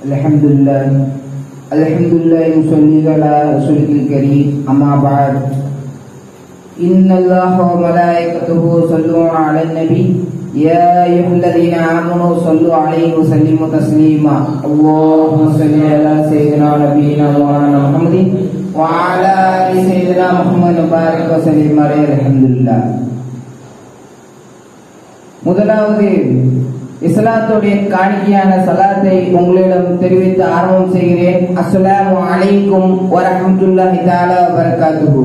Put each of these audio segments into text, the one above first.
الحمد لله الحمد لله نصلي على رسوله الكريم أما بعد إن الله وملائكته يصلون على النبي يا أيها الذين آمنوا صلوا عليه وسلموا تسليما اللهم صل على سيدنا نبينا مولانا محمد وعلى آل سيدنا محمد وبارك وسلم عليه الحمد لله முதலாவது இஸ்லாத்துடைய காணிக்கையான சலாத்தை உங்களிடம் தெரிவித்து ஆரம்பம் செய்கிறேன் அஸ்ஸலாமு அலைக்கும் வரஹ்மத்துல்லாஹி தஆலா வபரகாத்துஹு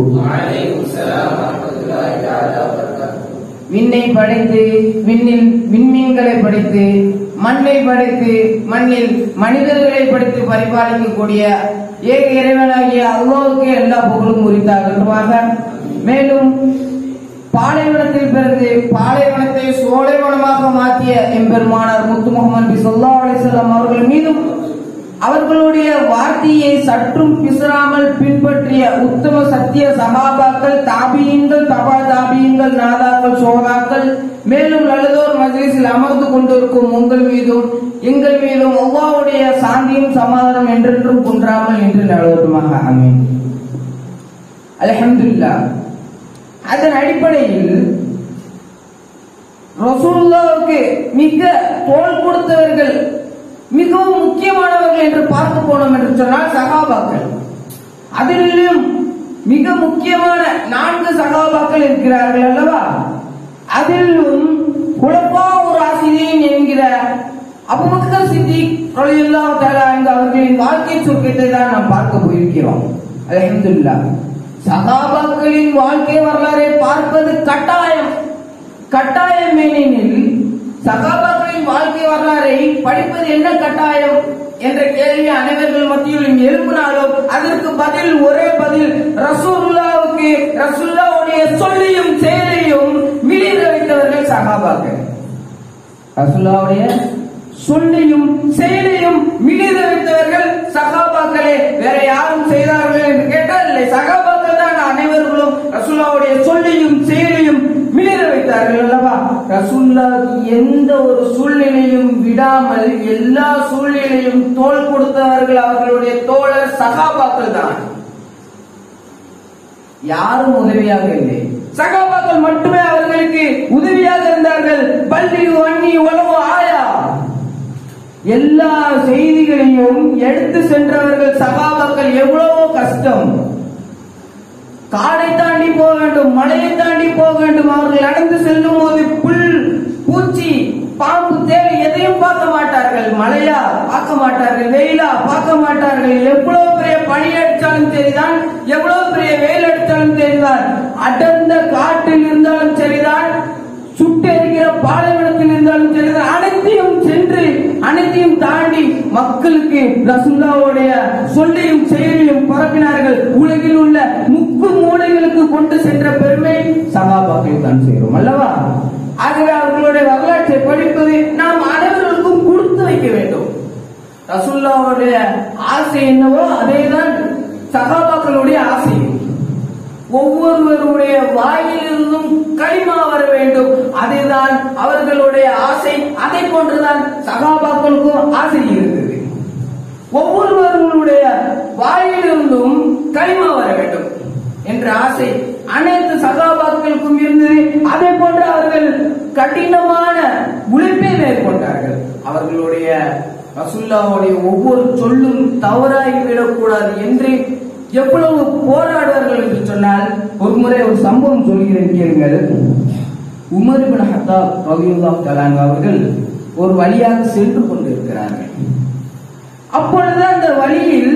விண்ணை படைத்து விண்ணில் விண்மீன்களை படைத்து மண்ணை படைத்து மண்ணில் மனிதர்களை படைத்து பரிபாலிக்கக்கூடிய ஏக இறைவனாகிய அல்லாஹ்வுக்கு எல்லா புகழும் உரித்தாகட்டுமாக மேலும் பாலைவனத்தில் பிறந்து பாலைவனத்தை சோலைவனமாக மாற்றிய எம்பெருமானார் முத்து முகமது பி சொல்லா அலிசல்லாம் அவர்கள் மீதும் அவர்களுடைய வார்த்தையை சற்றும் பிசராமல் பின்பற்றிய உத்தம சத்திய சகாபாக்கள் தாபியங்கள் தபா தாபியங்கள் நாதாக்கள் சோதாக்கள் மேலும் நல்லதோர் மஜ்லிஸில் அமர்ந்து கொண்டிருக்கும் உங்கள் மீதும் எங்கள் மீதும் ஒவ்வாவுடைய சாந்தியும் சமாதானம் என்றென்றும் குன்றாமல் என்று நலவட்டுமாக அமீன் அல்ஹம்துலில்லாஹ் அதன் அடிப்படையில் ரசூலுல்லாவுக்கு மிக தோல் கொடுத்தவர்கள் மிகவும் முக்கியமானவர்கள் என்று பார்க்க போனோம் என்று சொன்னால் சகாபாக்கள் அதிலும் மிக முக்கியமான நான்கு சகாபாக்கள் இருக்கிறார்கள் அல்லவா அதிலும் குழப்பா ஒரு ஆசிரியன் என்கிற அபுபக்கர் சித்திக் ரலியல்லாஹு தஆலா என்ற அவர்களின் வாழ்க்கை சுருக்கத்தை தான் நாம் பார்க்க போயிருக்கிறோம் அல்ஹம்துலில்லாஹ் சகாபாக்களின் வாழ்க்கை வரலாறை பார்ப்பது கட்டாயம் கட்டாயம் ஏனெனில் சகாபாக்களின் வாழ்க்கை வரலாறை படிப்பது என்ன கட்டாயம் என்ற கேள்வி அனைவர்கள் மத்தியிலும் எழுப்பினாலும் அதற்கு பதில் ஒரே பதில் ரசூலுல்லாவுக்கு ரசூல்லாவுடைய சொல்லியும் செயலையும் மிளிர வைத்தவர்கள் சகாபாக்கள் ரசூல்லாவுடைய சொல்லியும் செயலையும் மிளிர வைத்தவர்கள் சகாபாக்களே வேற யாரும் செய்தார்கள் என்று கேட்டால் இல்லை சகாபாக்கள் தான் அனைவர்களும் ரசூல்லாவுடைய சொல்லியும் செயலையும் மிளிர வைத்தார்கள் அல்லவா ரசூல்லா எந்த ஒரு சூழ்நிலையும் விடாமல் எல்லா சூழ்நிலையும் தோல் கொடுத்தவர்கள் அவர்களுடைய தோழர் சகாபாக்கள் தான் யாரும் உதவியாக இல்லை சகாபாக்கள் மட்டுமே அவர்களுக்கு உதவியாக இருந்தார்கள் பள்ளி வன்னி உலகம் ஆயா எல்லா செய்திகளையும் எடுத்து சென்றவர்கள் சகாபாக்கள் எவ்வளவோ கஷ்டம் காடை தாண்டி போக வேண்டும் மலையை தாண்டி போக வேண்டும் அவர்கள் நடந்து செல்லும் போது புல் பூச்சி பாம்பு தேவை எதையும் பார்க்க மாட்டார்கள் மழையா பார்க்க மாட்டார்கள் வெயிலா பார்க்க மாட்டார்கள் எவ்வளவு பெரிய பனி அடித்தாலும் சரிதான் எவ்வளவு பெரிய வெயில் அடித்தாலும் சரிதான் அடர்ந்த காட்டில் இருந்தாலும் சரிதான் சுட்டெரிக்கிற பாலைவனத்தில் இருந்தாலும் சரிதான் அனைத்தையும் சென்று அனைத்தையும் தாண்டி மக்களுக்கு ரசுல்லாவுடைய சொல்லையும் செயலையும் பரப்பினார்கள் உலகில் உள்ள முக்கு மூலைகளுக்கு கொண்டு சென்ற பெருமை சகாபாக்கள் தான் செய்கிறோம் அல்லவா ஆகவே அவர்களுடைய வரலாற்றை படிப்பது நாம் அனைவருக்கும் கொடுத்து வைக்க வேண்டும் ரசுல்லாவுடைய ஆசை என்னவோ அதேதான் சகாபாக்களுடைய ஆசை ஒவ்வொருவருடைய வாயிலிருந்தும் களிமா வர வேண்டும் அதுதான் அவர்களுடைய ஆசை அதை போன்றுதான் சகாபாக்களுக்கும் ஆசை இருந்தது ஒவ்வொருவர்களுடைய வாயிலிருந்தும் களிமா வர வேண்டும் என்ற ஆசை அனைத்து சகாபாக்களுக்கும் இருந்தது அதே போன்று அவர்கள் கடினமான உழைப்பை மேற்கொண்டார்கள் அவர்களுடைய ரசுல்லாவுடைய ஒவ்வொரு சொல்லும் தவறாகிவிடக்கூடாது என்று எவ்வளவு போராடுவார்கள் என்று சொன்னால் ஒரு முறை ஒரு சம்பவம் சொல்கிறேன் கேளுங்கள் உமர் பின் ஹத்தாப் ரவியுல்லாஹ் தலான் அவர்கள் ஒரு வழியாக சென்று கொண்டிருக்கிறார்கள் அப்பொழுது அந்த வழியில்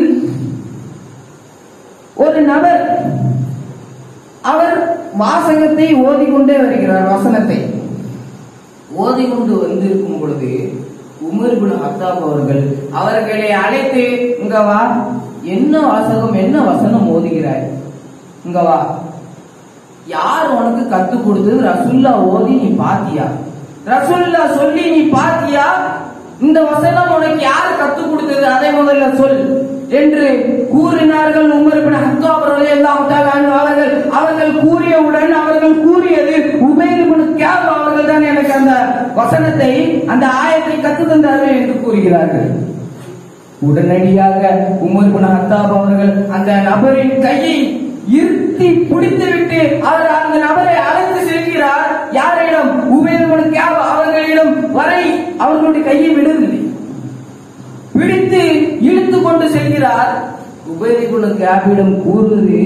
ஒரு நபர் அவர் வாசகத்தை ஓதிக்கொண்டே வருகிறார் வசனத்தை ஓதிக்கொண்டு வந்திருக்கும் பொழுது உமர் பின் ஹத்தாப் அவர்கள் அவர்களை அழைத்து இங்க வா என்ன வாசகம் என்ன வசனம் ஓதுகிறாய் இங்க வா யார் உனக்கு கத்து கொடுத்தது ரசுல்லா ஓதி நீ பாத்தியா ரசுல்லா சொல்லி நீ பாத்தியா இந்த வசனம் உனக்கு யார் கத்து கொடுத்தது அதை முதல்ல சொல் என்று கூறினார்கள் உமர் பின் ஹத்தாப் ரலியல்லாஹு தஆலா அன்ஹு அவர்கள் அவர்கள் கூறியவுடன் அவர்கள் கூறியது உபைர் பின் கியாப் அவர்கள் தான் எனக்கு அந்த வசனத்தை அந்த ஆயத்தை கத்து தந்தார்கள் என்று கூறுகிறார்கள் உடனடியாக உமர் குண ஹத்தாப் அவர்கள் அந்த நபரின் கையை இருத்தி பிடித்துவிட்டு அவர் அந்த நபரை அழைத்து செல்கிறார் யாரிடம் உபேர் கேப் அவர்களிடம் வரை அவர்களுடைய கையை விடவில்லை பிடித்து இழுத்து கொண்டு செல்கிறார் உபேரிகுண கேபிடம் கூறுவது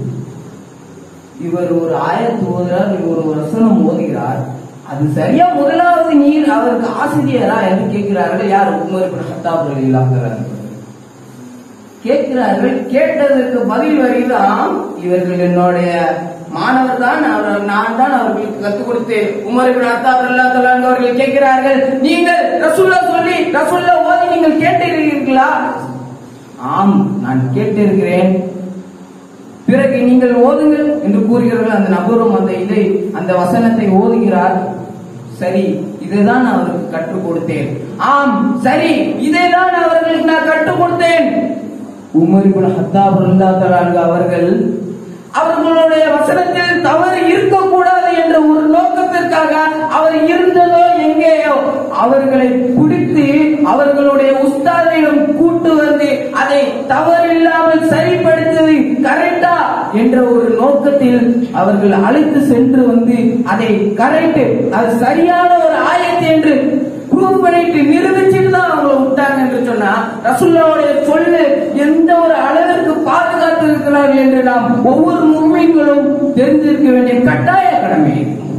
இவர் ஒரு ஆயத்து ஓதுகிறார் இவர் ஒரு வசனம் ஓதுகிறார் அது சரியா முதலாவது நீர் அவருக்கு ஆசிரியரா என்று கேட்கிறார்கள் யார் உமர் ஹத்தாப் இல்லாத கேட்கிறார்கள் கேட்டதற்கு பதில் வருகிறான் இவர்கள் என்னுடைய மாணவர் தான் அவர் நான் தான் அவர்களுக்கு கற்றுக் கொடுத்தேன் உமர் இப்னு அத்தாப் ரலியல்லாஹு அவர்கள் கேட்கிறார்கள் நீங்கள் ரசூல்லா சொல்லி ரசூல்லா ஓதி நீங்கள் கேட்டிருக்கிறீர்களா ஆம் நான் கேட்டிருக்கிறேன் பிறகு நீங்கள் ஓதுங்கள் என்று கூறுகிறார்கள் அந்த நபரும் அந்த இதை அந்த வசனத்தை ஓதுகிறார் சரி இதுதான் அவருக்கு கற்றுக் கொடுத்தேன் ஆம் சரி இதைதான் அவர்களுக்கு நான் கற்றுக் கொடுத்தேன் உமர் இப்னு ஹத்தாப் ரலியல்லாஹு அன்ஹு அவர்கள் அவர்களுடைய வசனத்தில் தவறு இருக்கக்கூடாது என்ற ஒரு நோக்கத்திற்காக அவர் இருந்ததோ எங்கேயோ அவர்களை பிடித்து அவர்களுடைய உஸ்தாதிடம் கூட்டு வந்து அதை தவறில்லாமல் சரிப்படுத்துவது கரெக்டா என்ற ஒரு நோக்கத்தில் அவர்கள் அழைத்து சென்று வந்து அதை கரெக்ட் அது சரியான ஒரு ஆயத்து என்று ப்ரூவ் பண்ணிட்டு நிரூபிச்சுட்டு தான் அவங்களை விட்டாங்க என்று சொன்னா ரசுல்லாவுடைய சொல்லு எந்த ஒரு அளவிற்கு பாதுகாத்து இருக்கிறார்கள் என்று நாம் ஒவ்வொரு மும்மைகளும் தெரிந்திருக்க வேண்டிய கட்டாய கடமை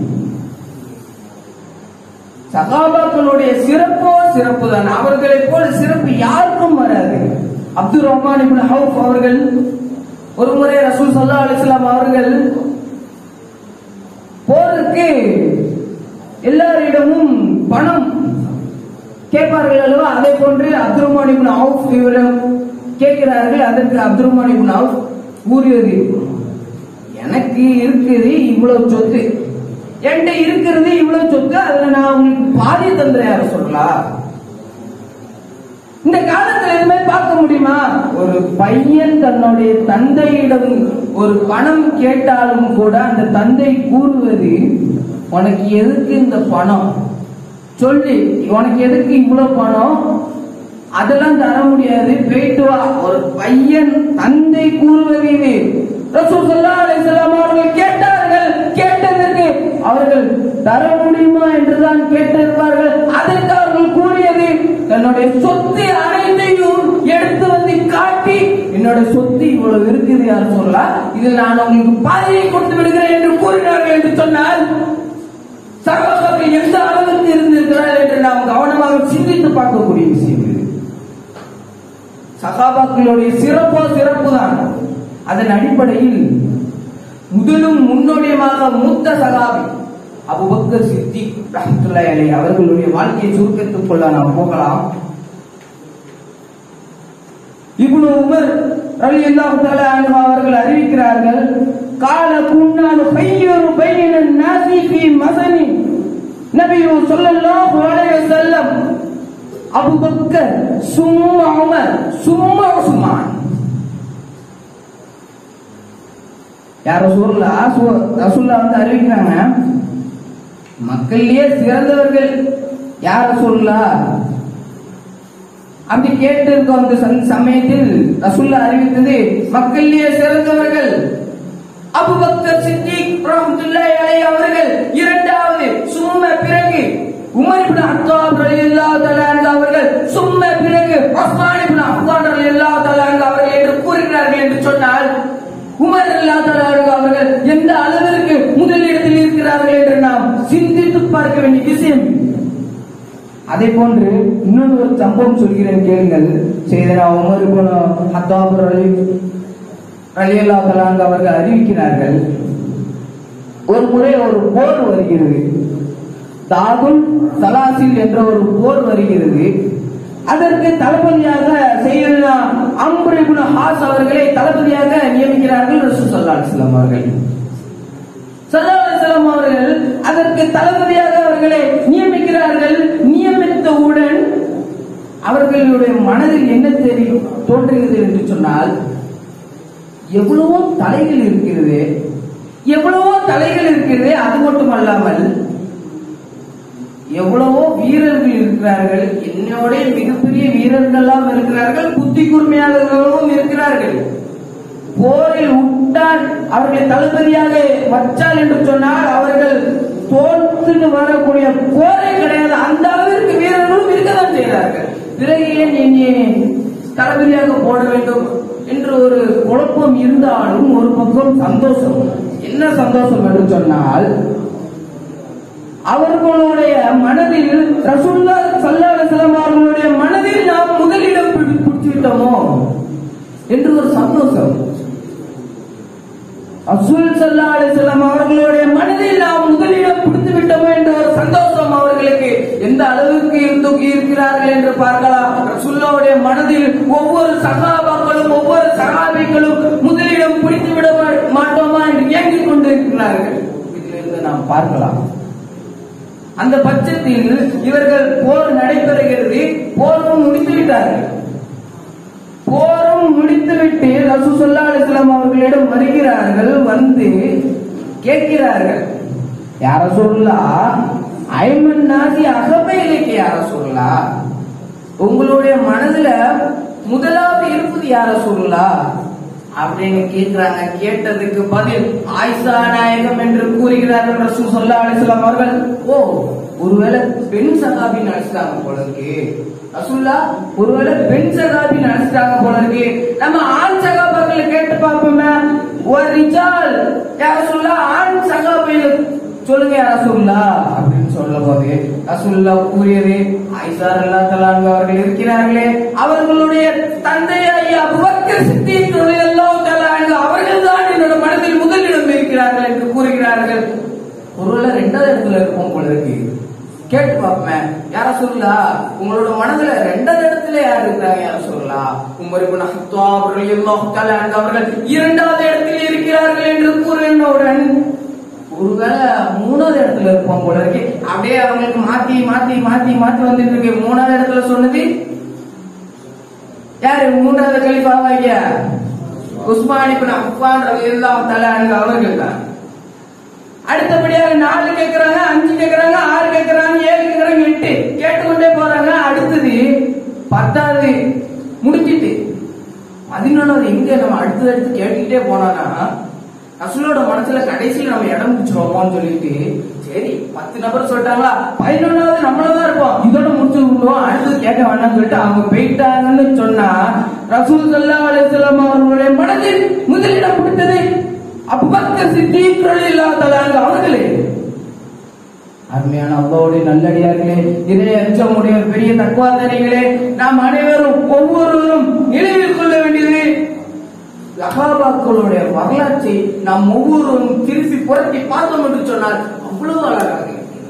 சகாபாக்களுடைய சிறப்போ சிறப்பு தான் அவர்களை போல சிறப்பு யாருக்கும் வராது அப்துல் ரஹ்மான் இப்னு ஹவுப் அவர்கள் ஒரு முறை ரசூல் சல்லா அலிஸ்லாம் அவர்கள் போருக்கு எல்லாரிடமும் பணம் கேட்பார்கள் அல்லவா அதே போன்று அப்துல் ரஹ்மான் இப்னு அவுஃப் இவரிடம் கேட்கிறார்கள் அதற்கு அப்துல் ரஹ்மான் இப்னு அவுஃப் கூறியது எனக்கு இருக்குது இவ்வளவு சொத்து என்கிட்ட இருக்கிறது இவ்வளவு சொத்து அதுல நான் உங்களுக்கு பாதி தந்துறேன் யார சொல்லலாம் இந்த காலத்துல எதுவுமே பார்க்க முடியுமா ஒரு பையன் தன்னுடைய தந்தையிடம் ஒரு பணம் கேட்டாலும் கூட அந்த தந்தை கூறுவது உனக்கு எதுக்கு இந்த பணம் சொல்லி உனக்கு எதுக்கு இவ்வளவு பணம் அதெல்லாம் தர முடியாது போயிட்டு வா ஒரு பையன் தந்தை கூறுவது இது ரசூல் ஸல்லல்லாஹு அலைஹி வஸல்லம் அவர்கள் கேட்டார்கள் கேட்டதற்கு அவர்கள் தர முடியுமா என்றுதான் கேட்டிருப்பார்கள் அதற்கு அவர்கள் கூறியது தன்னுடைய சொத்து அனைத்தையும் எடுத்து வந்து காட்டி என்னோட சொத்து இவ்வளவு இருக்குது யார் சொல்லலாம் இதில் நான் உங்களுக்கு பாதையை கொடுத்து விடுகிறேன் என்று கூறினார்கள் என்று சொன்னால் சகோதரர்கள் எந்த அளவுக்கு இருந்திருக்கிறார் என்று நாம் கவனமாக சிந்தித்து பார்க்கக்கூடிய விஷயம் இது சகாபாக்களுடைய சிறப்போ சிறப்பு தான் அதன் அடிப்படையில் முதலும் முன்னோடியமாக மூத்த சகாபி அபுபக்கர் சித்திக் ரஹ்மத்துல்லாஹி அலைஹி அவர்களுடைய வாழ்க்கையை சுருக்கத்துக்குள்ள நாம் போகலாம் இப்னு உமர் ரலியல்லாஹு தஆலா அன்ஹு அவர்கள் அறிவிக்கிறார்கள் கால குன்னா நுஹையிரு பைன நாசி ஃபீ மஸனி நபி ஸல்லல்லாஹு அலைஹி வஸல்லம் அபூபக்கர் சும்மா உமர் சும்மா உஸ்மான் யார் ரசூலுல்லா ரசூலுல்லா வந்து அறிவிக்கிறாங்க மக்களிலேயே சிறந்தவர்கள் யார் ரசூலுல்லா அப்படி கேட்டு இருக்கோம் அந்த சந்த- சமயத்தில் ரசூல்லா அறிவித்தது மக்களிலேயே சிறந்தவர்கள் அபுபக்கர் சித்திக் ரஹ்மத்துல்லாஹி அலைஹி அவர்கள் இரண்டாவது சும்ம பிறகு உமர் இப்னு அத்தாப் ரலியல்லாஹு தஆலா அன்ஹு அவர்கள் சும்ம பிறகு உஸ்மான் இப்னு அஃபான் ரலியல்லாஹு தஆலா அன்ஹு அவர்கள் என்று கூறுகிறார்கள் என்று சொன்னால் உமர் ரலியல்லாஹு தஆலா அன்ஹு அவர்கள் எந்த அளவிற்கு முதலிடத்தில் இருக்கிறார்கள் என்று நாம் சிந்தித்து பார்க்க வேண்டிய விஷயம் அதே போன்று இன்னொரு ஒரு சம்பவம் சொல்கிறேன் கேளுங்கள் செய்தனா உமர் இப்னு ஹத்தாப் ரலி ரலியல்லா தலாங்க அவர்கள் அறிவிக்கிறார்கள் ஒரு முறை ஒரு போர் வருகிறது தாகுல் சலாசில் என்ற ஒரு போர் வருகிறது அதற்கு தளபதியாக செய்தனா அம்ரு இப்னு ஹாஸ் அவர்களை தளபதியாக நியமிக்கிறார்கள் ரசூல் ஸல்லல்லாஹு அலைஹி வஸல்லம் அவர்கள் ஸல்லல்லாஹு அலைஹி வஸல்லம் அவர்கள் அதற்கு தளபதியாக அவர்களை நியமிக்கிறார்கள் நியமித்தவுடன் அவர்களுடைய மனதில் என்ன தெரியும் தோன்றுகிறது என்று சொன்னால் எவ்வளவோ தலைகள் இருக்கிறது எவ்வளவோ தலைகள் இருக்கிறது அது மட்டுமல்லாமல் எவ்வளவோ வீரர்கள் இருக்கிறார்கள் என்னோட மிகப்பெரிய வீரர்கள்லாம் இருக்கிறார்கள் புத்தி கூர்மையாளர்களும் இருக்கிறார்கள் போரில் உட்டால் அவர்களை தளபதியாக வச்சால் என்று சொன்னால் அவர்கள் தோற்றுட்டு வரக்கூடிய போரே கிடையாது அந்த அளவிற்கு வீரர்களும் இருக்கதான் செய்கிறார்கள் பிறகு ஏன் என்னை தளபதியாக போட வேண்டும் என்று ஒரு குழப்பம் இருந்தாலும் ஒரு பக்கம் சந்தோஷம் என்ன சந்தோஷம் என்று சொன்னால் அவர்களுடைய மனதில் ரசூல்லா சல்லல்லாஹு அலைஹி வஸல்லம் அவர்களுடைய மனதில் நாம் முதலிடம் பிடி- பிடிச்சு விட்டோமோ என்று ஒரு சந்தோஷம் ரசூல் சல்லல்லாஹு அலைஹி வஸல்லம் அவர்களுடைய மனதில் நாம் முதலிடம் பிடித்து விட்டோமோ என்ற ஒரு சந்தோஷம் அவர்களுக்கு எந்த அளவுக்கு தூக்கி இருக்கிறார்கள் என்று பார்க்கலாம் ரசூல்லாவுடைய மனதில் ஒவ்வொரு சகாபாக்களும் ஒவ்வொரு சகாபிகளும் முதலிடம் பிடித்து விட மா- மாட்டோமா என்று ஏங்கிக் கொண்டிருக்கிறார்கள் இதிலிருந்து நாம் பார்க்கலாம் அந்த பட்சத்தில் இவர்கள் போர் நடைபெறுகிறது போரும் முடித்து விட்டார்கள் போரும் முடித்துவிட்டு ரசூ சொல்லா அலிஸ்லாம் அவர்களிடம் வருகிறார்கள் வந்து கேட்கிறார்கள் யார சொல்லா ஐமன் நாசி அகபையிலேக்கு யார சொல்லா உங்களுடைய மனதுல முதலாவது இருப்பது யார சொல்லா அப்படின்னு கேட்கிறாங்க கேட்டதுக்கு பதில் ஆயிஷா நாயகம் என்று கூறுகிறார்கள் ரசூ சொல்லா அலிஸ்லாம் அவர்கள் ஓ ஒருவேளை பெண் சகாபி நினைச்சிட்டாங்க போல இருக்கு ரசூல்லா ஒருவேளை பெண் சகாபி நினைச்சிட்டாங்க போல இருக்கு நம்ம ஆண் சகாபாக்களை கேட்டு பார்ப்போமே ஒரு ரிஜால் யார சொல்லா ஆண் சகாபி சொல்லுங்க யார சொல்லா அப்படின்னு சொல்ல போது ரசூல்லா கூறியது ஆயிஷா ரலியல்லாஹு அவர்கள் இருக்கிறார்களே அவர்களுடைய தந்தையாகிய அபூபக்கர் சித்திக் ரலியல்லாஹு தஆலா அன்ஹு அவர்கள் தான் என்னோட மனதில் முதலிடம் இருக்கிறார்கள் என்று கூறுகிறார்கள் ஒருவேளை ரெண்டாவது இடத்துல இருப்போம் போல இருக்கு கேட்டு பார்ப்பேன் யார சொல்லா உங்களோட மனதுல ரெண்டாவது இடத்துல யார் இருக்கிறாங்க யார சொல்லா உமர் இப்னு ஹத்தாப் ரலியல்லாஹு தஆலா அன்ஹு அவர்கள் இரண்டாவது இடத்தில் இருக்கிறார்கள் என்று கூறினவுடன் ஒருவேளை மூணாவது இடத்துல இருப்போம் போல இருக்கு அப்படியே அவங்களுக்கு மாத்தி மாத்தி மாத்தி மாத்தி வந்துட்டு இருக்கு மூணாவது இடத்துல சொன்னது யாரு மூன்றாவது கலிஃபாவாகிய உஸ்மான் இப்னு அஃபான் ரலியல்லாஹு தஆலா அன்ஹு அவர்கள் தான் அடுத்தபடியாக நாலு கேட்கறாங்க அஞ்சு கேட்கறாங்க ஆறு கேட்கறாங்க ஏழு கேட்கறாங்க எட்டு கேட்டுக்கொண்டே போறாங்க அடுத்தது பத்தாவது முடிச்சிட்டு பதினொன்னாவது எங்க நம்ம அடுத்தது அடுத்து கேட்டுக்கிட்டே போனோம்னா ரசூலோட மனசுல கடைசியில் நம்ம இடம் பிடிச்சிருவோமோன்னு சொல்லிட்டு சரி பத்து நபர் சொல்லிட்டாங்களா பதினொன்னாவது நம்மளதான் இருப்போம் இதோட முடிச்சு விடுவோம் அடுத்தது கேட்க வேண்டாம்னு சொல்லிட்டு அவங்க போயிட்டாங்கன்னு சொன்னா ரசூல் ஸல்லல்லாஹு அலைஹி வஸல்லம் அவர்களுடைய மனதில் முதலிடம் பிடித்தது அபூபக்கர் சித்திக் ரலியல்லாஹு தஆலா அன்ஹு அவர்களே அருமையான அல்லாவுடைய நல்லடியார்களே இதய அச்சமுடைய பெரிய தக்குவாதனைகளே நாம் அனைவரும் ஒவ்வொருவரும் நினைவில் கொள்ள வேண்டியது சகாபாக்களுடைய வரலாற்றை நாம் ஒவ்வொருவரும் திருப்பி புரட்டி பார்த்தோம் என்று சொன்னால் அவ்வளவு அழகாக இருக்கிறது.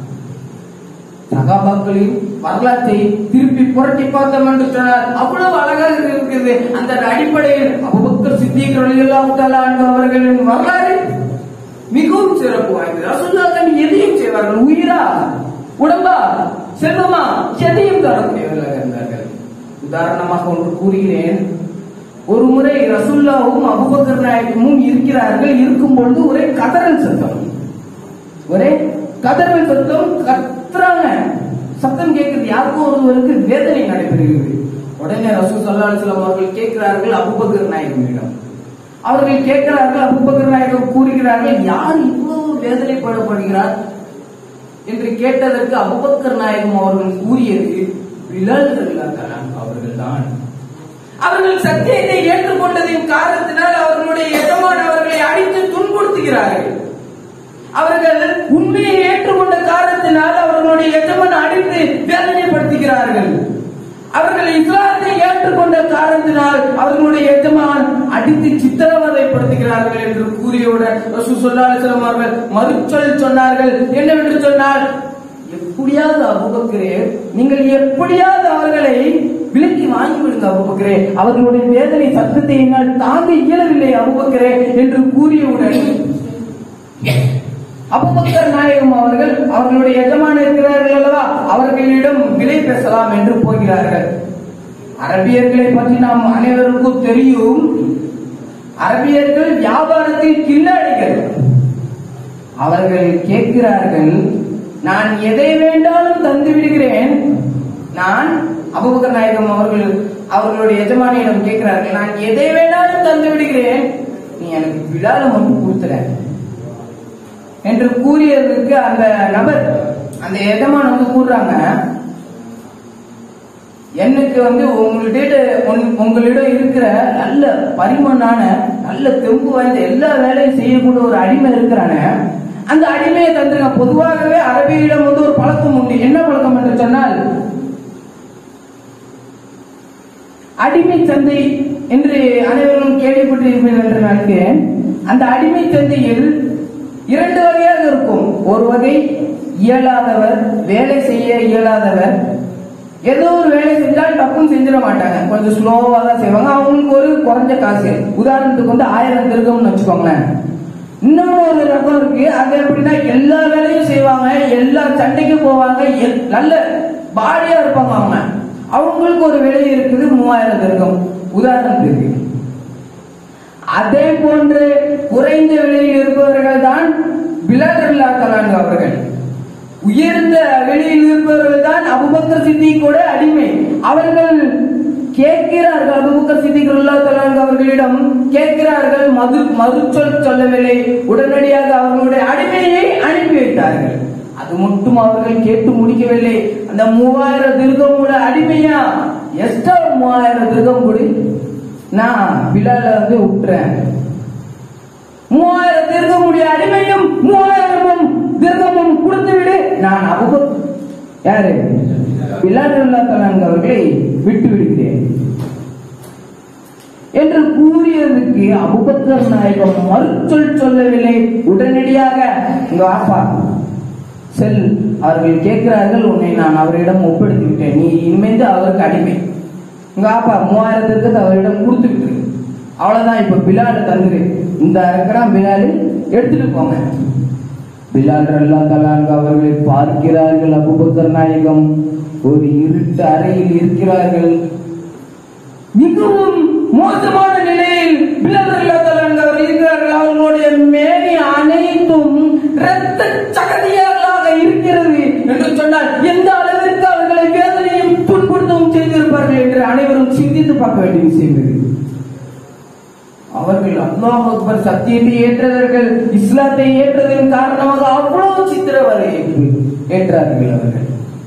சகாபாக்களின் வரலாற்றை திருப்பி புரட்டி பார்த்தோம் என்று சொன்னால் அவ்வளவு அழகாக இருக்கிறது அந்த அடிப்படையில் அபுபக்கர் சித்திக் ரலியல்லாஹு தஆலா அன்ஹு அவர்களின் வரலாறு மிகவும் சிறப்பு வாய்ந்தது ரசூலுல்லாஹ் எதையும் செய்வார்கள் உயிரா உடம்பா செல்வமா எதையும் தரக்கூடியவர்களாக இருந்தார்கள் உதாரணமாக ஒன்று கூறுகிறேன் ஒரு முறை ரசூல்லாவும் அபுபக்கர் நாயகமும் இருக்கிறார்கள் இருக்கும் பொழுது ஒரே கதறல் சத்தம் ஒரே கதறல் சத்தம் கத்துறாங்க சத்தம் கேட்கிறது யாருக்கோ ஒருவருக்கு வேதனை நடைபெறுகிறது உடனே ரசூல் சல்லா அலிஸ்லாம் அவர்கள் கேட்கிறார்கள் அபுபக்கர் நாயகமிடம் அவர்கள் கேட்கிறார்கள் அபுபக்கர் நாயகம் கூறுகிறார்கள் யார் இவ்வளவு வேதனைப்படப்படுகிறார் என்று கேட்டதற்கு அபுபக்கர் நாயகம் அவர்கள் கூறியது பிலல் அவர்கள் தான் அவர்கள் சத்தியத்தை ஏற்றுக்கொண்டதின் காரணத்தினால் அவர்களுடைய எஜமான் அவர்களை அடித்து துன்புறுத்துகிறார்கள் அவர்கள் உண்மையை ஏற்றுக்கொண்ட காரணத்தினால் அவர்களுடைய எஜமான் அடித்து வேதனைப்படுத்துகிறார்கள் அவர்கள் இஸ்லாத்தை ஏற்றுக்கொண்ட காரணத்தினால் அவர்களுடைய எஜமான் அடித்து சித்திரவதைப்படுத்துகிறார்கள் என்று கூறியவுடன் ரசூல் ஸல்லல்லாஹு அலைஹி வஸல்லம் அவர்கள் மறுச்சொல் சொன்னார்கள் என்னவென்று சொன்னால் எப்படியாவது அபுபக்கரே நீங்கள் எப்படியாவது அவர்களை விலக்கி வாங்கி விடுங்க அபுபக்கரே அவர்களுடைய வேதனை சத்தத்தை என்னால் தாங்க இயலவில்லை அபுபக்கரே என்று கூறியவுடன் அபுபக்கர் நாயகம் அவர்கள் அவர்களுடைய எஜமான இருக்கிறார்கள் அல்லவா அவர்களிடம் விலை பேசலாம் என்று போகிறார்கள் அரபியர்களை பற்றி நாம் அனைவருக்கும் தெரியும் அரபியர்கள் வியாபாரத்தில் கில்லாடிகள் அவர்கள் கேட்கிறார்கள் நான் எதை வேண்டாலும் தந்து விடுகிறேன் நான் அபுபக்கர் நாயகம் அவர்கள் அவர்களுடைய எஜமானியிடம் கேட்கிறார்கள் நான் எதை வேண்டாலும் தந்து விடுகிறேன் நீ எனக்கு விழால மட்டும் கொடுத்துற என்று கூறியதற்கு அந்த நபர் அந்த எஜமான் வந்து கூறுறாங்க எனக்கு வந்து உங்கள்கிட்ட உன்- உங்களிடம் இருக்கிற நல்ல பரிமண்ணான நல்ல தெம்பு வாய்ந்த எல்லா வேலையும் செய்யக்கூடிய ஒரு அடிமை இருக்கிறானே அந்த அடிமையை தந்துருங்க பொதுவாகவே அரபியிடம் வந்து ஒரு பழக்கம் உண்டு என்ன பழக்கம் என்று சொன்னால் அடிமை சந்தை என்று அனைவரும் கேள்விப்பட்டிருப்பீர்கள் என்று நினைக்கிறேன் அந்த அடிமை சந்தையில் இரண்டு வகையாக இருக்கும் ஒரு வகை இயலாதவர் வேலை செய்ய இயலாதவர் ஏதோ ஒரு வேலை செஞ்சால் டப்புன்னு செஞ்சிட மாட்டாங்க கொஞ்சம் ஸ்லோவா தான் செய்வாங்க அவங்களுக்கு ஒரு குறைஞ்ச காசு உதாரணத்துக்கு வந்து ஆயிரம் திருகம்னு வச்சுக்கோங்களேன் இன்னொரு ஒரு ரகம் இருக்கு அது எப்படின்னா எல்லா வேலையும் செய்வாங்க எல்லா சண்டைக்கு போவாங்க எல்- நல்ல பாடியா இருப்பாங்க அவங்க அவங்களுக்கு ஒரு விலை இருக்குது மூவாயிரம் திருகம் உதாரணத்துக்கு அதே போன்று குறைந்த விலையில் இருப்பவர்கள் தான் பிலாதல்லா கலான் அவர்கள் உயர்ந்த வெளியில் இருப்பவர்கள் தான் அபுபக்கர் சித்திக்கோட அடிமை அவர்கள் கேட்கிறார்கள் அபுபக்கர் சித்திக் அல்லாஹ் தஆலா அவர்களிடம் கேட்கிறார்கள் மது மறுச்சொல் சொல்லவில்லை உடனடியாக அவர்களுடைய அடிமையை அனுப்பி வைத்தார்கள் அது மட்டும் அவர்கள் கேட்டு முடிக்கவில்லை அந்த மூவாயிரம் திருகமோட அடிமையா எக்ஸ்ட்ரா மூவாயிரம் திருகம் கொடு நான் பிலால வந்து விட்டுறேன் மூவாயிரம் திருகமுடைய அடிமையும் மூவாயிரமும் திருகமும் கொடுத்து விடு நான் அபுபக் யாரு பிலாலுல்லா தலான் அவர்களை விட்டு விடுகிறேன் என்று கூறியதுக்கு அபுபக்கர் நாயகம் மறுச்சொல் சொல்லவில்லை உடனடியாக இங்க வாப்பா செல் அவர்கள் கேட்கிறார்கள் உன்னை நான் அவரிடம் ஒப்படைத்து விட்டேன் நீ இனிமேந்து அவருக்கு அடிமை இங்க வாப்பா மூவாயிரத்திற்கு அவரிடம் கொடுத்து விட்டுரு அவ்வளவுதான் இப்ப பிலால தந்துரு இந்த இருக்கிறான் பிலாலு எடுத்துட்டு போங்க பிலால் அல்லா தலான்கு அவர்களை பார்க்கிறார்கள் அபுபக்கர் நாயகம் ஒரு இருட்டு அறையில் இருக்கிறார்கள் மிகவும் மோசமான நிலையில் பிலால் அல்லா தலான்கு அவர் இருக்கிறார்கள் அவர்களுடைய மேனி அனைத்தும் இரத்த சகதியாக இருக்கிறது என்று சொன்னால் எந்த அளவிற்கு அவர்களை வேதனையும் துன்புறுத்தவும் செய்திருப்பார்கள் என்று அனைவரும் சிந்தித்து பார்க்க வேண்டிய விஷயம் இது அவர்கள் அல்லாஹ் அக்பர் சத்தியத்தை ஏற்றவர்கள் இஸ்லாத்தை ஏற்றதன் காரணமாக அவ்வளவு சித்திரவதை ஏற்றார்கள் அவர்கள்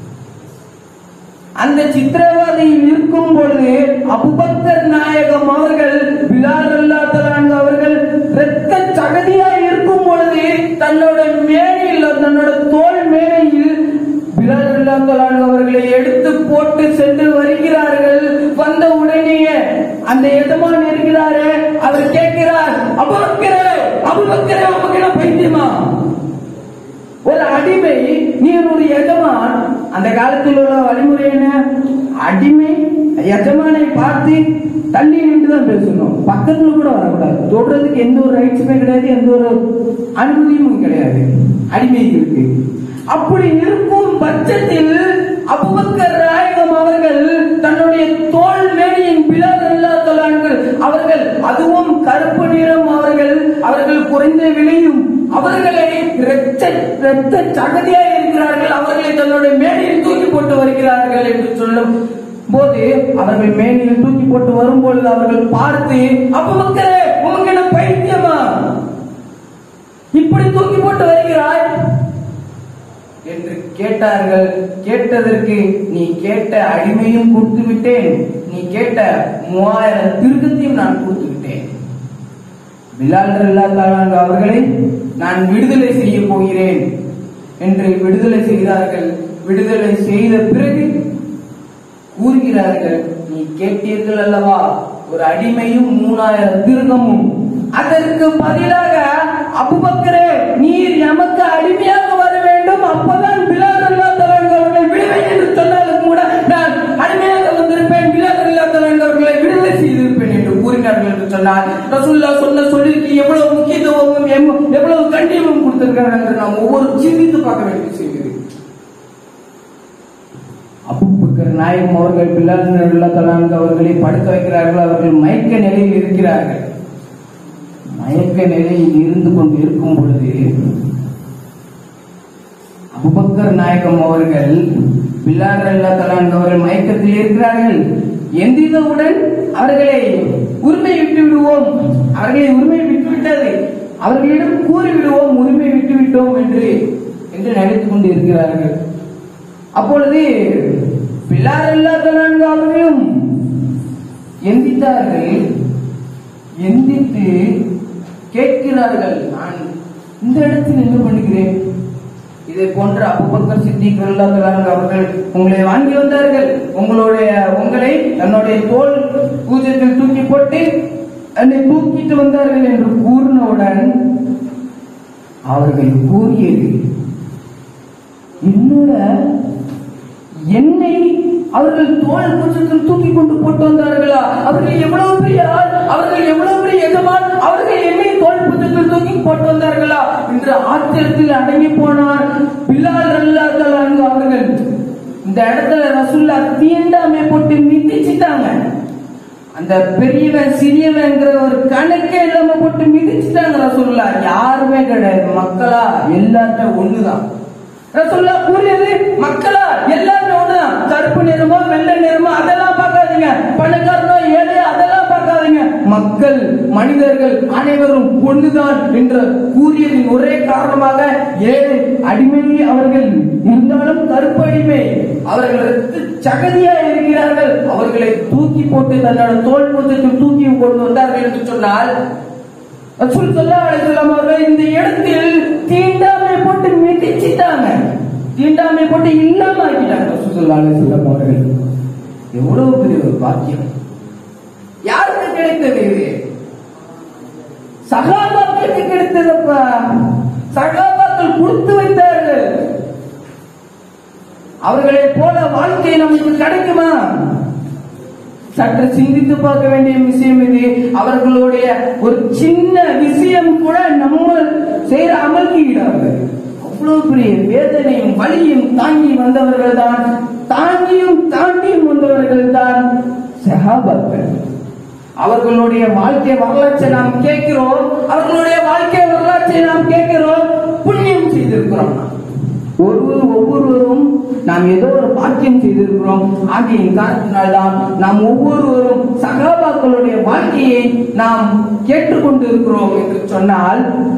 அந்த சித்திரவதையில் இருக்கும் பொழுது அபுபக்கர் நாயகம் அவர்கள் பிலால் அல்லா அவர்கள் இரத்த சகதியாய் இருக்கும் பொழுது தன்னோட மேடையில் தன்னோட தோல் மேடையில் பிலால் அல்லா அவர்களை எடுத்து போட்டு சென்று வருகிறார்கள் வந்த உடனேயே அந்த எஜமான் இருக்கிறாரு அவர் கேட்கிறார் அபுபக்கரே அபுபக்கரே உமக்கு பைத்தியமா ஒரு அடிமை நீ ஒரு எஜமான் அந்த காலத்தில் உள்ள வழிமுறை என்ன அடிமை எஜமானை பார்த்து தள்ளி நின்று தான் பேசணும் பக்கத்துல கூட வரக்கூடாது தொடுறதுக்கு எந்த ஒரு ரைட்ஸுமே கிடையாது எந்த ஒரு அனுமதியும் கிடையாது அடிமைகளுக்கு அப்படி இருக்கும் பட்சத்தில் அபுபக்கர் நாயகம் அவர்கள் தன்னுடைய தோல் மேனியின் பிளர் அல்லாத்தலான்கள் அவர்கள் அதுவும் கருப்பு நிறம் அவர்கள் அவர்கள் குறைந்த விலையும் அவர்களை இரத்த இரத்த சகதியாக இருக்கிறார்கள் அவர்களை தன்னுடைய மேடையில் தூக்கி போட்டு வருகிறார்கள் என்று சொல்லும் போது அவர்கள் மேடையில் தூக்கி போட்டு வரும்பொழுது அவர்கள் பார்த்து அப்ப மக்களே உனக்கு என்ன பைத்தியமா இப்படி தூக்கி போட்டு வருகிறாய் என்று கேட்டார்கள் கேட்டதற்கு நீ கேட்ட அடிமையும் கொடுத்து விட்டேன் நீ கேட்ட மூவாயிரம் திருக்கத்தையும் நான் கொடுத்து விட்டேன் பிலால் அல்லா தாலாங்க அவர்களை நான் விடுதலை செய்ய போகிறேன் என்று விடுதலை செய்தார்கள் விடுதலை செய்த பிறகு கூறுகிறார்கள் நீ கேட்டீர்கள் அல்லவா ஒரு அடிமையும் மூணாயிரம் திருகமும் அதற்கு பதிலாக அபுபக்கரே நீர் எமக்கு அடிமையாக வர வேண்டும் அப்பதான் பிலால் அல்லா தாலாங்க அவர்களை விடுவேன் என்று சொன்னாலும் கூட நான் அடிமையாக வந்திருப்பேன் பிலால் அல்லா தாலாங்க அவர்களை விடுதலை செய்திருப்பேன் என்று கூறினார்கள் என்று சொன்னார் ரசூல்லா சொன்ன சொல்லிற்கு எவ்வளவு முக்கியத்துவமும் எம்- எவ்வளவு கண்ணியமும் கொடுத்திருக்கிறார்கள் என்று நாம் ஒவ்வொரு சிந்தித்து பார்க்க வேண்டிய விஷயம் இது அபுபக்கர் நாயகம் அவர்கள் பிலால் அல்லா தாலாங்க அவர்களை படுக்க வைக்கிறார்கள் அவர்கள் மயக்க நிலையில் இருக்கிறார்கள் மயக்க நிலையில் இருந்து கொண்டு இருக்கும் பொழுது அபுபக்கர் அபுபக்கர் நாயகம் அவர்கள் பில்லார் அல்லா அவர்கள் மயக்கத்தில் இருக்கிறார்கள் எந்திரவுடன் அவர்களை உரிமை விட்டு விடுவோம் அவர்களை உரிமை விட்டுவிட்டது அவர்களிடம் கூறி விடுவோம் உரிமை விட்டு விட்டோம் என்று என்று நினைத்துக் கொண்டு இருக்கிறார்கள் அப்பொழுது பில்லார் அல்லா அவர்களும் எந்தித்தார்கள் எந்தித்து கேட்கிறார்கள் நான் இந்த இடத்தில் என்ன பண்ணுகிறேன் இதை போன்ற அபுபக்கர் சித்திக் ரலியல்லாஹு அவர்கள் உங்களை வாங்கி வந்தார்கள் உங்களுடைய உங்களை தன்னுடைய தோல் பூஜ்யத்தில் தூக்கி போட்டு என்னை தூக்கிட்டு வந்தார்கள் என்று கூறினவுடன் அவர்கள் கூறியது என்னோட என்னை அவர்கள் தோல் பூஜ்யத்தில் தூக்கி கொண்டு போட்டு வந்தார்களா அவர்கள் எவ்வளவு பெரிய ஆள் அவர்கள் எவ்வளவு பெரிய எஜமான் அவர்கள் என்னை தோல் பூஜ்யத்தில் தூக்கி போட்டு வந்தார்களா என்று ஆச்சரியத்தில் அடங்கி போனார் பிலால் அல்லாஹ் அவர்கள் இந்த இடத்துல ரசுல்லா தீண்டாமை போட்டு மிதிச்சிட்டாங்க அந்த பெரியவன் சிறியவன்ங்கிற ஒரு கணக்கே இல்லாம போட்டு மிதிச்சிட்டாங்க ரசுல்லா யாருமே கிடையாது மக்களா எல்லாருமே ஒண்ணுதான் ரசுல்லா கூறியது மக்களா எல்லாருமே ஒண்ணுதான் கருப்பு நிறமோ வெள்ளை நிறமோ அதெல்லாம் பார்க்காதீங்க பணக்காரனோ ஏழையோ அதெல்லாம் பார்க்காதீங்க மக்கள் மனிதர்கள் அனைவரும் ஒண்ணுதான் என்று கூறியதின் ஒரே காரணமாக ஏழை அடிமையே அவர்கள் இருந்தாலும் கருப்பு அடிமை அவர்கள் ரத்த சகதியா இருக்கிறார்கள் அவர்களை தூக்கி போட்டு தன்னோட தோல் புத்தத்தில் தூக்கி கொண்டு வந்தார்கள் என்று சொன்னால் ரசூல் ஸல்லல்லாஹு அலைஹி வஸல்லம் அவர்கள் இந்த இடத்தில் தீண்டாமை போட்டு மிதிச்சிட்டாங்க தீண்டாமை போட்டு இல்லாம ஆக்கிட்டாங்க ரசூல் ஸல்லல்லாஹு அலைஹி வஸல்லம் அவர்கள் எவ்வளவு பெரிய ஒரு பாக்கியம் யாருக்கு கிடைத்தது இது சகாபாக்களுக்கு கிடைத்ததப்பா சகாபாக்கள் கொடுத்து வைத்தார்கள் அவர்களை போல வாழ்க்கை நமக்கு கிடைக்குமா சற்று சிந்தித்து பார்க்க வேண்டிய விஷயம் இது அவர்களுடைய ஒரு சின்ன விஷயம் கூட நம்ம செய்யற அமல்க்கு ஈடாகுது அவ்வளவு பெரிய வேதனையும் வலியும் தாங்கி வந்தவர்கள் தான் தாங்கியும் தாண்டியும் வந்தவர்கள் தான் சஹாபாக்கள் அவர்களுடைய வாழ்க்கை வரலாற்றை நாம் கேட்கிறோம் அவர்களுடைய வாழ்க்கை வரலாற்றை நாம் கேட்கிறோம் புண்ணியம் செய்திருக்கிறோம் நாம். ஒருவர் ஒவ்வொருவரும் நாம் ஏதோ ஒரு பாக்கியம் செய்திருக்கிறோம் ஆகிய காரணத்தினால்தான் நாம் ஒவ்வொருவரும் சகாபாக்களுடைய வாழ்க்கையை நாம் கேட்டுக்கொண்டு இருக்கிறோம் என்று சொன்னால்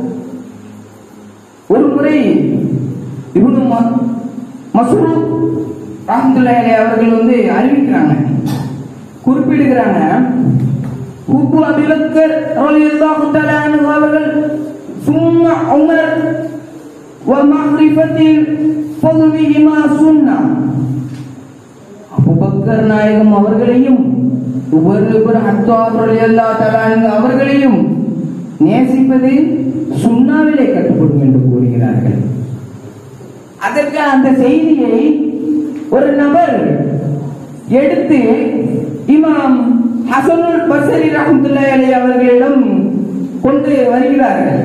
ஒரு முறை இவனு மசூர் ரஹமத்துல்லாஹி அவர்கள் வந்து அறிவிக்கிறாங்க குறிப்பிடுகிறாங்க ஹுப்பு அபிபக்கர் ரலியல்லாஹு தஆலா அன்ஹு அவர்கள் சும்மா உமர் ومعرفة فضلهما சுன்னா அபூபக்கர் நாயகம் அவர்களையும் உபர் இப்னு ஹத்தாப் ரலியல்லாஹு தஆலா அன்ஹு அவர்களையும் நேசிப்பது சுன்னாவிலே கட்டுப்படும் என்று கூறுகிறார்கள் அதற்கு அந்த செய்தியை ஒரு நபர் எடுத்து இமாம் ஹசனுல் பசரி ரஹமத்துல்லாஹி அலைஹி அவர்களிடம் கொண்டு வருகிறார்கள்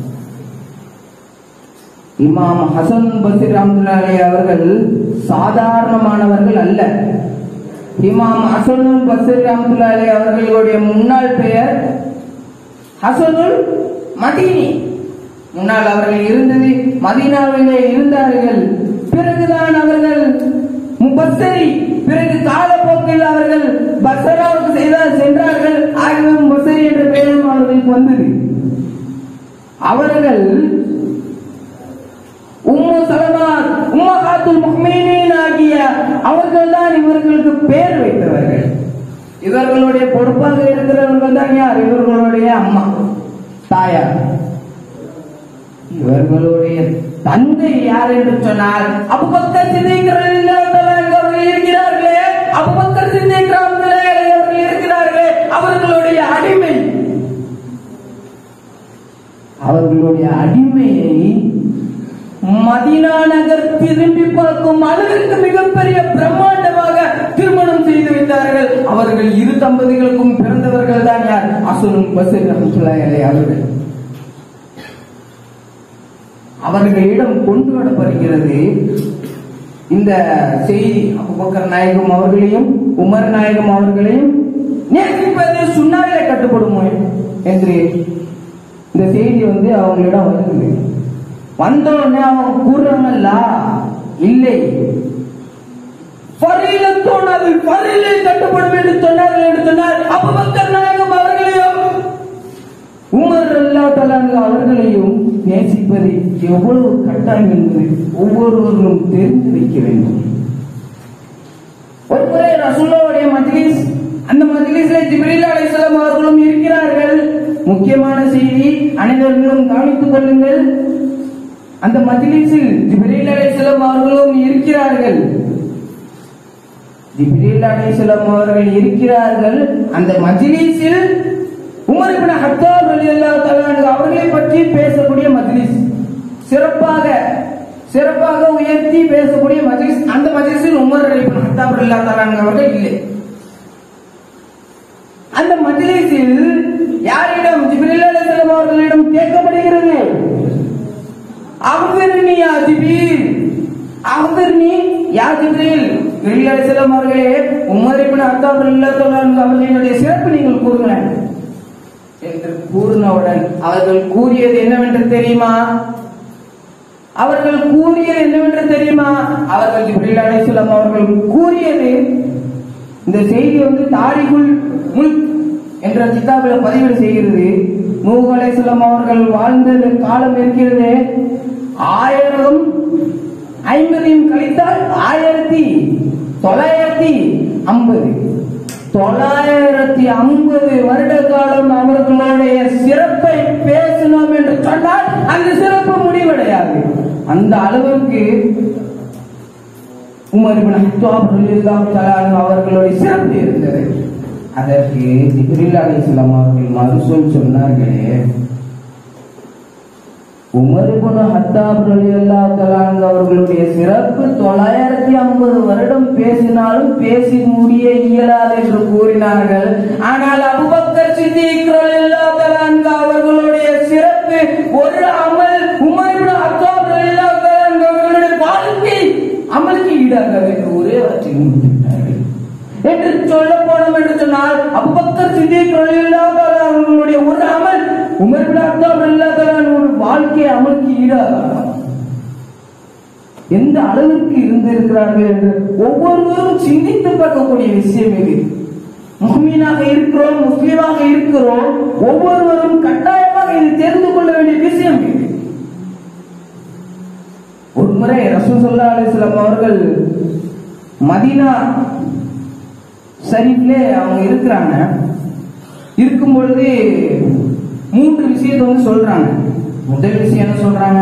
இமாம் ஹசன் பசீர் ரஹமத்துல்லாஹி அவர்கள் சாதாரணமானவர்கள் அல்ல இமாம் ஹசனுல் பசீர் ரஹமத்துல்லாஹி அவர்களுடைய முன்னாள் பெயர் ஹசனுல் மதீனி முன்னால் அவர்கள் இருந்தது மதீனாவிலே இருந்தார்கள் பிறகுதான் அவர்கள் முபஸ்ஸரி பிறகு காலப்போக்கில் அவர்கள் பஸ்ஸராவுக்கு செய்தால் சென்றார்கள் ஆகவே முபஸ்ஸரி என்ற பெயரும் அவர்களுக்கு வந்தது அவர்கள் உம்மு சலமா உம்மகாத்துல் முஹ்மினீன் ஆகிய அவர்கள் தான் இவர்களுக்கு பெயர் வைத்தவர்கள் இவர்களுடைய பொறுப்பாக இருக்கிறவர்கள் தான் யார் இவர்களுடைய அம்மா தாயார் இவர்களுடைய தந்தை யார் என்று சொன்னால் அபுபக்கர் சிந்திக்கிறார்கள் அவர்கள் இருக்கிறார்களே அபுபக்கர் சிந்திக்கிறார்களே அவர்கள் இருக்கிறார்களே அவர்களுடைய அடிமை அவர்களுடைய அடிமையை மதினா நகர் திரும்பி பார்க்கும் அளவிற்கு மிகப்பெரிய பிரம்மாண்டமாக திருமணம் செய்து வைத்தார்கள் அவர்கள் இரு தம்பதிகளுக்கும் பிறந்தவர்கள் தான் யார் அசுரும் பசீர் ரஹ்மத்துல்லாஹி அலைஹி அவர்கள் அவர்களிடம் கொண்டு வரப்படுகிறது இந்த செய்தி அபுபக்கர் நாயகம் அவர்களையும் உமர் நாயகம் அவர்களையும் நேசிப்பது சுண்ணாவிலே கட்டுப்படுமோ என்று இந்த செய்தி வந்து அவங்களிடம் வருகிறது வந்த உடனே அவங்க கூறுறாங்கல்ல இல்லை ஃபரீலத்தோடு அது ஃபரீலை கட்டுப்படும் என்று சொன்னார்கள் என்று சொன்னார் அபூபக்கர் நாயகம் அவர்களையும் உமர் அல்லா தலாங்க அவர்களையும் நேசிப்பது எவ்வளவு கட்டாயம் என்பதை ஒவ்வொருவரும் தெரிந்து வைக்க வேண்டும் ஒரு முறை ரசூல்லாவுடைய மஜ்லிஸ் அந்த மஜ்லிஸ்ல ஜிப்ரீல் அலைஹிஸ்ஸலாம் அவர்களும் இருக்கிறார்கள் முக்கியமான செய்தி அனைவர்களும் கவனித்துக் கொள்ளுங்கள் அந்த மஜ்லிஸில் ஜிப்ரீல் அலைஹிஸ்ஸலாம் அவர்களும் இருக்கிறார்கள் ஜிப்ரீல் அலைஹிஸ்ஸலாம் அவர்கள் இருக்கிறார்கள் அந்த மஜ்லிஸில் உமர் இப்னு ஹத்தாப் ரலியல்லாஹு தஆலா அன்ஹு அவர்களை பற்றி பேசக்கூடிய மஜ்லிஸ் சிறப்பாக சிறப்பாக உயர்த்தி பேசக்கூடிய மஜ்லிஸ் அந்த மஜ்லிஸில் உமர் இப்னு ஹத்தாப் ரலியல்லாஹு தஆலா அன்ஹு அவர்கள் இல்லை அந்த மஜ்லிஸில் யாரிடம் ஜிப்ரீல் அலைஹிஸ்ஸலாம் அவர்களிடம் கேட்கப்படுகிறது அஹ்பிர்னி யா ஜிப்ரீல் அஹ்பிர்னி யா ஜிப்ரீல் ஜிப்ரீல் அலைஹிஸ்ஸலாம் அவர்களே உமர் இப்னு ஹத்தாப் ரலியல்லாஹு தஆலா அன்ஹு அவர்களுடைய சிறப்பு நீங்கள் கூறுங்களேன் என்று கூறினவுடன் அவர்கள் கூறியது என்னவென்று தெரியுமா அவர்கள் கூறியது என்னவென்று தெரியுமா அவர்கள் ஜிப்ரீல் அலைஹிஸ்ஸலாம் அவர்கள் கூறியது இந்த செய்தி வந்து தாரிகுல் முல்க் என்ற கிதாபில் பதிவு செய்கிறது நூஹ் அலைஹிஸ்ஸலாம் அவர்கள் வாழ்ந்த காலம் இருக்கிறது ஆயிரம் ஐம்பதையும் கழித்தால் ஆயிரத்தி தொள்ளாயிரத்தி ஐம்பது தொள்ளாயிரத்தி ஐம்பது வருட காலம் அவர்களுடைய சிறப்பை பேசினோம் என்று சொன்னால் அந்த சிறப்பு முடிவடையாது அந்த அளவுக்கு உமர் இப்னு ஹத்தாப் ரலியல்லாஹு தஆலா அன்ஹு அவர்களுடைய சிறப்பு இருந்தது அதற்கு ஜிப்ரீல் அலைஹிஸ்ஸலாம் அவர்கள் மறுசொல் சொன்னார்களே உமர் இப்னு ஹத்தாப் ரலியல்லாஹு தஆலா அன்ஹு அவர்களுடைய சிறப்பு தொள்ளாயிரத்தி ஐம்பது வருடம் பேசினாலும் பேசி முடிய இயலாது என்று கூறினார்கள் ஆனால் அபூபக்கர் சித்திக் ரலியல்லாஹு தஆலா அன்ஹு அவர்களுடைய சிறப்பு ஒரு அமல் உமர் இப்னு ஹத்தாப் ரலியல்லாஹு தஆலா அன்ஹு அவர்களுடைய வாழ்க்கை அமலுக்கு ஈடாகாது என்று ஒரே வார்த்தையில் முடித்துவிட்டார்கள் என்று சொல்ல போனோம் என்று சொன்னால் அபூபக்கர் சித்திக் ரலியல்லாஹு தஆலா அவர்களுடைய ஒரு அமல் உமர் இப்னு ஹத்தாப் ரலியல்லாஹு தஆலா ஒரு வாழ்க்கை அமலுக்கு ஈடாகாது எந்த அளவிற்கு இருந்திருக்கிறார்கள் என்று ஒவ்வொருவரும் சிந்தித்து பார்க்கக்கூடிய விஷயம் இது முஸ்லீமாக இருக்கிறோம் முஸ்லீமாக இருக்கிறோம் ஒவ்வொருவரும் கட்டாயமாக இது தெரிந்து கொள்ள வேண்டிய விஷயம் இது ஒரு முறை ரசூசல்லா அலிஸ்லாம் அவர்கள் மதீனா ஷரீஃப்ல அவங்க இருக்கிறாங்க இருக்கும் பொழுது மூன்று விஷயத்தை வந்து சொல்றாங்க முதல் விஷயம் என்ன சொல்றாங்க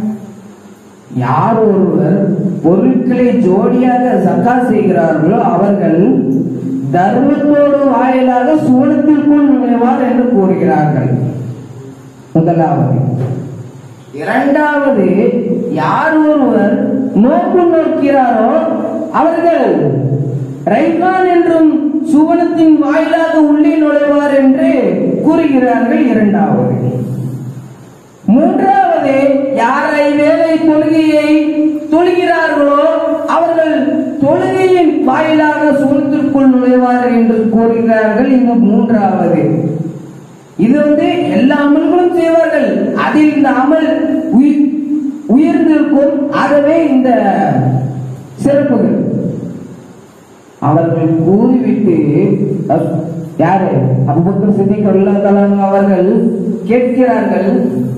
யார் ஒருவர் பொருட்களை ஜோடியாக சக்கா செய்கிறார்களோ அவர்கள் தர்மத்தோடு வாயிலாக சுவனத்திற்குள் நுழைவார் என்று கூறுகிறார்கள் முதலாவது இரண்டாவது யார் ஒருவர் நோக்கு நோக்கிறாரோ அவர்கள் ரைகான் என்றும் சுவனத்தின் வாயிலாக உள்ளே நுழைவார் என்று கூறுகிறார்கள் இரண்டாவது மூன்றாவது யாரை வேலை தொழுகையை தொழுகிறார்களோ அவர்கள் தொழுகையின் வாயிலாக சுவனத்திற்குள் நுழைவார்கள் என்று கூறுகிறார்கள் இந்த மூன்றாவது இது வந்து எல்லா அமல்களும் செய்வார்கள் அதில் இந்த அமல் உயிர் உயர்ந்திருக்கும் ஆகவே இந்த சிறப்புகள் அவர்கள் கூறிவிட்டு அஸ்- யாரு அபுபக்கர் சித்திக் அல்லாஹ் அவர்கள் கேட்கிறார்கள்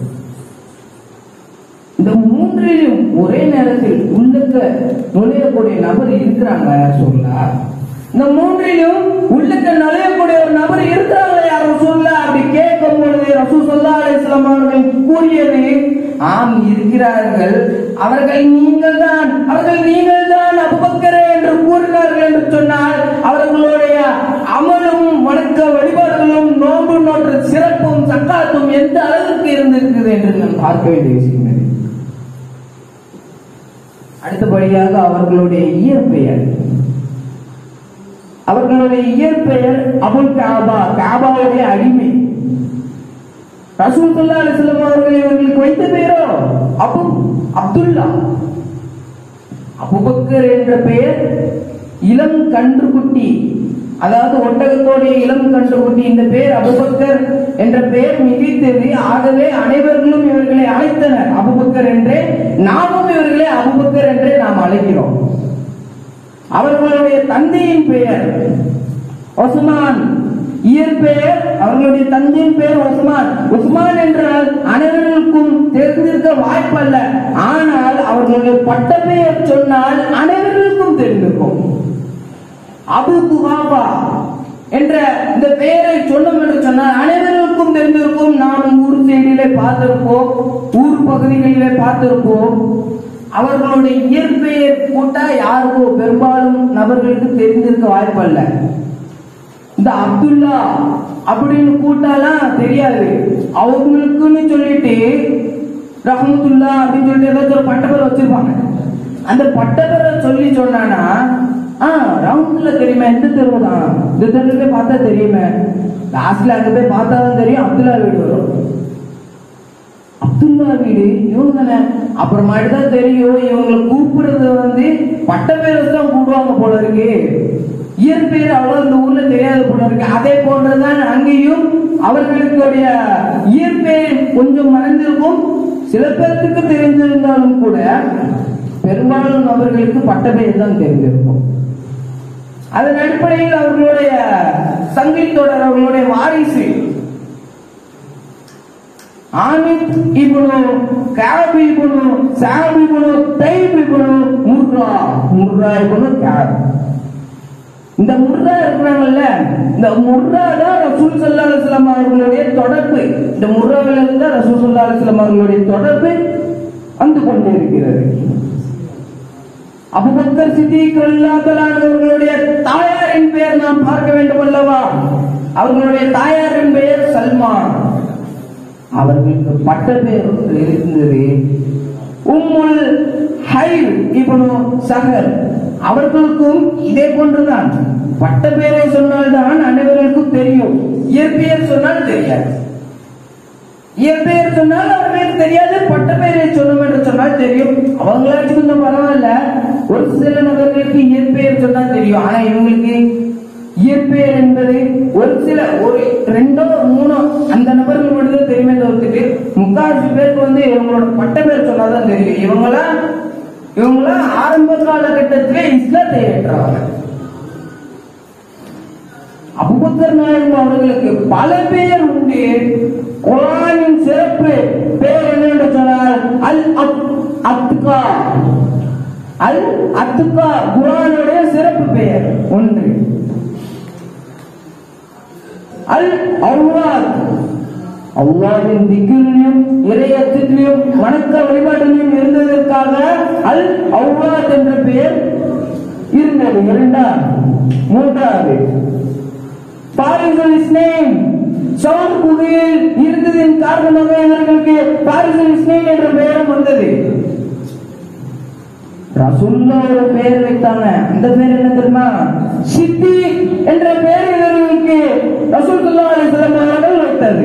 இந்த மூன்றிலும் ஒரே நேரத்தில் உள்ளக்க நுழையக்கூடிய நபர் இருக்கிறாங்க சொல்லா இந்த மூன்றிலும் உள்ளக்க நுழையக்கூடிய ஒரு நபர் இருக்கிறாங்க யாரும் சொல்ல அப்படி கேட்கும் பொழுது ரசூ சொல்லா அலிஸ்லாம் அவர்கள் கூறியது ஆம் இருக்கிறார்கள் அவர்கள் நீங்கள் தான் அவர்கள் நீங்கள் தான் அபுபக்கரே என்று கூறினார்கள் என்று சொன்னால் அவர்களுடைய அமலும் வணக்க வழிபாடுகளும் நோன்பு நோற்ற சிறப்பும் சக்காத்தும் எந்த அளவுக்கு இருந்திருக்குது என்று நான் பார்க்க வேண்டிய விஷயம் இது. அடுத்தபடியாக அவர்களுடைய இயற்பெயர் அவர்களுடைய இயற்பெயர் அபுல் காபா காபாவுடைய அடிமை ரசூல் சல்லா அலிஸ்லாம் அவர்கள் இவர்களுக்கு வைத்த பெயரோ அபு அப்துல்லா அபுபக்கர் என்ற பெயர் இளம் கன்றுக்குட்டி அதாவது ஒட்டகத்தோடைய இளம் கன்றுக்குட்டி இந்த பெயர் அபுபக்கர் என்ற பெயர் மிகைத்தது ஆகவே அனைவர்களும் இவர்களை அழைத்தனர் அபுபக்கர் என்றே நாமும் இவர்களை அபுபக்கர் என்றே நாம் அழைக்கிறோம் அவர்களுடைய தந்தையின் பெயர் ஒஸ்மான் இயற்பெயர் அவர்களுடைய தந்தையின் பெயர் உஸ்மான் உஸ்மான் என்றால் அனைவருக்கும் தெரிந்திருக்க வாய்ப்பல்ல ஆனால் அவர்களுடைய பட்டப்பெயர் சொன்னால் அனைவருக்கும் தெரிந்திருக்கும் அபு குஹாபா என்ற இந்த பெயரை சொன்னோம் என்று சொன்னால் அனைவருக்கும் தெரிந்திருக்கும் நாம் ஊர் செய்தியிலே பார்த்திருப்போம் ஊர் பகுதிகளிலே பார்த்திருப்போம் அவர்களுடைய இயற்பெயர் கூட்டா யாருக்கோ பெரும்பாலும் நபர்களுக்கு தெரிந்திருக்க வாய்ப்பல்ல இந்த அப்துல்லா அப்படின்னு கூட்டாலாம் தெரியாது அவங்களுக்குன்னு சொல்லிட்டு ரஹமத்துல்லா அப்படின்னு சொல்லிட்டு ஏதாச்சும் ஒரு பட்டப்பேர் வச்சிருப்பாங்க அந்த பட்டப்பேரை சொல்லி சொன்னானா ஆ ரவுண்ட்ல தெரியுமா எந்த தெருவு தான் இந்த தெருவுல போய் பார்த்தா தெரியுமே லாஸ்ட்ல அங்க போய் பார்த்தா தான் தெரியும் அப்துல்லா வீடு வரும் அப்துல்லா வீடு இவங்க தானே அப்புறமாட்டு தான் தெரியும் இவங்களை கூப்பிடுறது வந்து பட்ட பேர் வச்சு தான் கூப்பிடுவாங்க போல இருக்கு இயற்பெயர் அவ்வளவு இந்த ஊர்ல தெரியாது போல இருக்கு அதே போன்றதுதான் அங்கேயும் அவர்களுடைய இயற்பெயர் கொஞ்சம் மறைந்திருக்கும் சில பேர்த்துக்கு தெரிந்திருந்தாலும் கூட பெரும்பாலும் அவர்களுக்கு பட்ட பெயர் தான் தெரிந்திருக்கும் அதன் அடிப்படையில் அவர்களுடைய சங்கிலி தொடர் அவர்களுடைய வாரிசு ஆமித் இப்னு காப் இப்னு சாப் இப்னு தைப் இப்னு முர்ரா முர்ரா இப்னு காப் இந்த முர்ரா இருக்கிறாங்கல்ல இந்த முர்ரா தான் ரசூல் ஸல்லல்லாஹு அலைஹி வஸல்லம் அவர்களுடைய தொடர்பு இந்த முர்ராவில் இருந்து தான் ரசூல் ஸல்லல்லாஹு அலைஹி வஸல்லம் அவர்களுடைய தொடர்பு வந்து கொண்டே இருக்கிறது அபுபக்கர் சித்திக் ரலியல்லாஹு தஆலா அவர்களுடைய தாயாரின் பெயர் நாம் பார்க்க வேண்டும் அல்லவா அவர்களுடைய தாயாரின் பெயர் சல்மான் அவர்களுக்கு பட்ட பெயர் ஒன்று இருந்தது உம்முல் ஹைர் இப்னு சஹர் அவர்களுக்கும் இதே போன்றுதான் பட்ட பெயரை சொன்னால்தான் அனைவருக்கும் தெரியும் இயற்பெயர் சொன்னால் தெரியாது இயற்பெயர் சொன்னால் அவர்களுக்கு தெரியாது பட்ட பெயரை சொன்னோம் என்று சொன்னால் தெரியும் அவங்களாச்சும் கொஞ்சம் பரவாயில்ல ஒரு சில நபர்களுக்கு இயற்பெயர் சொன்னால் தெரியும் ஆனா இவங்களுக்கு இயற்பெயர் என்பது ஒரு சில ஒரு ரெண்டோ மூணோ அந்த நபர்கள் மட்டும் தெரியுமே தவிர்த்துட்டு முக்கால்வாசி பேருக்கு வந்து இவங்களோட பட்ட பேர் சொன்னாதான் தெரியும் இவங்களாம் இவங்களாம் ஆரம்ப காலகட்டத்திலே இஸ்லாத்தை ஏற்றாங்க அபுபக்கர் நாயகம் அவர்களுக்கு பல பேர் உண்டு குரானின் சிறப்பு பேர் என்னென்று சொன்னால் அல் அத் அத்கா அல் அத்துகா குரானுடைய சிறப்பு பெயர் ஒன்று அல் அவ்வாத் அல்லாவின் திக்கிலையும் இறையத்திலையும் வணக்க வழிபாட்டிலையும் இருந்ததற்காக அல் அவ்வாத் என்ற பெயர் இருந்தது இரண்டாம் மூன்றாவது பாரிசல் இஸ்னேம் சவுன் குகையில் இருந்ததின் காரணமாக இவர்களுக்கு பாரிசல் இஸ்னேம் என்ற பெயரும் வந்தது ரசுல்லா ஒரு பெயர் வைத்தாங்க அந்த பெயர் என்ன தெரியுமா சித்தி என்ற பெயர் இவர்களுக்கு ரசூல் சல்லா அலிஸ்லாம் அவர்கள் வைத்தது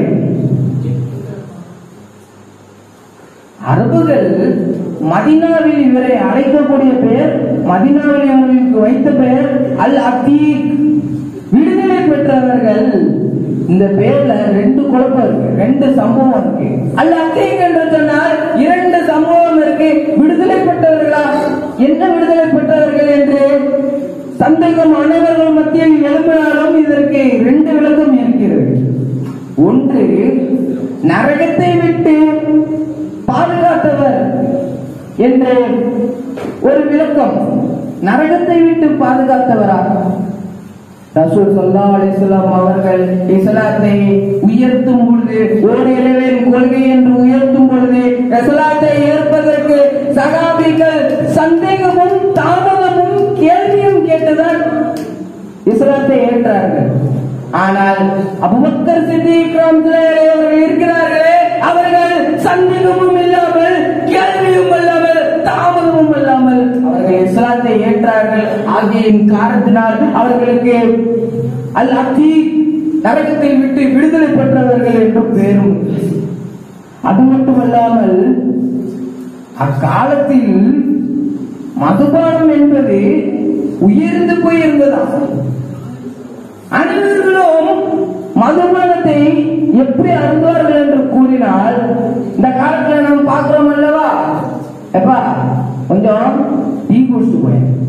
அரபுகள் மதினாவில் இவரை அழைக்கக்கூடிய பெயர் மதினாவில் இவர்களுக்கு வைத்த பெயர் அல் அத்தீக் விடுதலை பெற்றவர்கள் இந்த பெயர்ல ரெண்டு குழப்பம் இருக்கு ரெண்டு சம்பவம் இருக்கு அல் அத்தீக் என்று சொன்னால் இரண்டு சம்பவம் இருக்கு விடுதலை பெற்றவர்களா என்ன விடுதலை பெற்றவர்கள் என்று சந்தேகம் அனைவர்கள் மத்தியில் எழுப்பினாலும் இதற்கு ரெண்டு விளக்கம் இருக்கிறது ஒன்று நரகத்தை விட்டு பாதுகாத்தவர் என்று ஒரு விளக்கம் நரகத்தை விட்டு பாதுகாத்தவரா ரசூல் ஸல்லல்லாஹு அலைஹி வஸல்லம் அவர்கள் இஸ்லாத்தை உயர்த்தும் பொழுது ஓர் இறைவன் கொள்கை என்று உயர்த்தும் பொழுது இஸ்லாத்தை ஏற்பதற்கு சகாபிகள் சந்தேகமும் தாமதமும் கேள்வியும் கேட்டுதான் இஸ்லாத்தை ஏற்றார்கள் ஆனால் அபுபக்கர் சித்திக் ரஹ்மத்துல்லாஹி அவர்கள் இருக்கிறார்களே அவர்கள் சந்தேகமும் இல்லாமல் கேள்வியும் இல்லாமல் தாமதமும் இல்லாமல் அவர்கள் இஸ்லாத்தை ஏற்றார்கள் ஆகியின் காரணத்தினால் அவர்களுக்கு அல் அத்தீக் நரகத்தை விட்டு விடுதலை பெற்றவர்கள் என்று பேரும் அது மட்டுமல்லாமல் அக்காலத்தில் மதுபானம் என்பது உயர்ந்து போயிருந்ததாம் அனைவர்களும் மதுபானத்தை எப்படி அருந்துவார்கள் என்று கூறினால் இந்த காலத்துல நாம் பார்க்கிறோம் அல்லவா எப்பா கொஞ்சம் டீ குடிச்சு போய்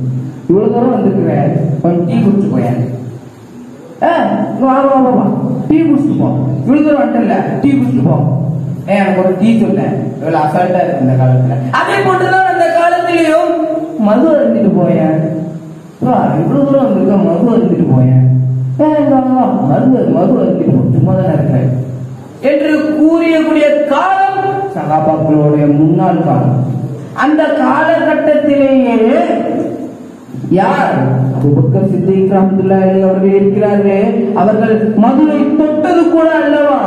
இவ்வளவு தூரம் வந்துருக்குற கொஞ்சம் டீ குடிச்சு போயேன் ஏ இங்க வா வா வா வா டீ குடிச்சிட்டு போ இவ்வளவு தூரம் வந்துட்டல டீ குடிச்சிட்டு போ ஏ எனக்கு ஒரு டீ சொல்ல இவ்வளவு அசால்ட்டா இருக்கு இந்த காலத்துல அதே போட்டுதான் அந்த காலத்திலையும் மது அருந்திட்டு போயேன் வா, இவ்வளவு தூரம் வந்திருக்க மது அருந்திட்டு போயேன் ஏ இங்க வா, வா மருந்து மது அருந்திட்டு போ சும்மா தானே இருக்கேன் என்று கூறியக்கூடிய காலம் சகாபாக்களுடைய முன்னாள் காலம் அந்த காலகட்டத்திலேயே யார் அபூபக்கர் சித்திக் ரஹ்மத்துல்லாஹி அலைஹி அவர்கள் இருக்கிறார்களே அவர்கள் மதுரை தொட்டது கூட அல்லவா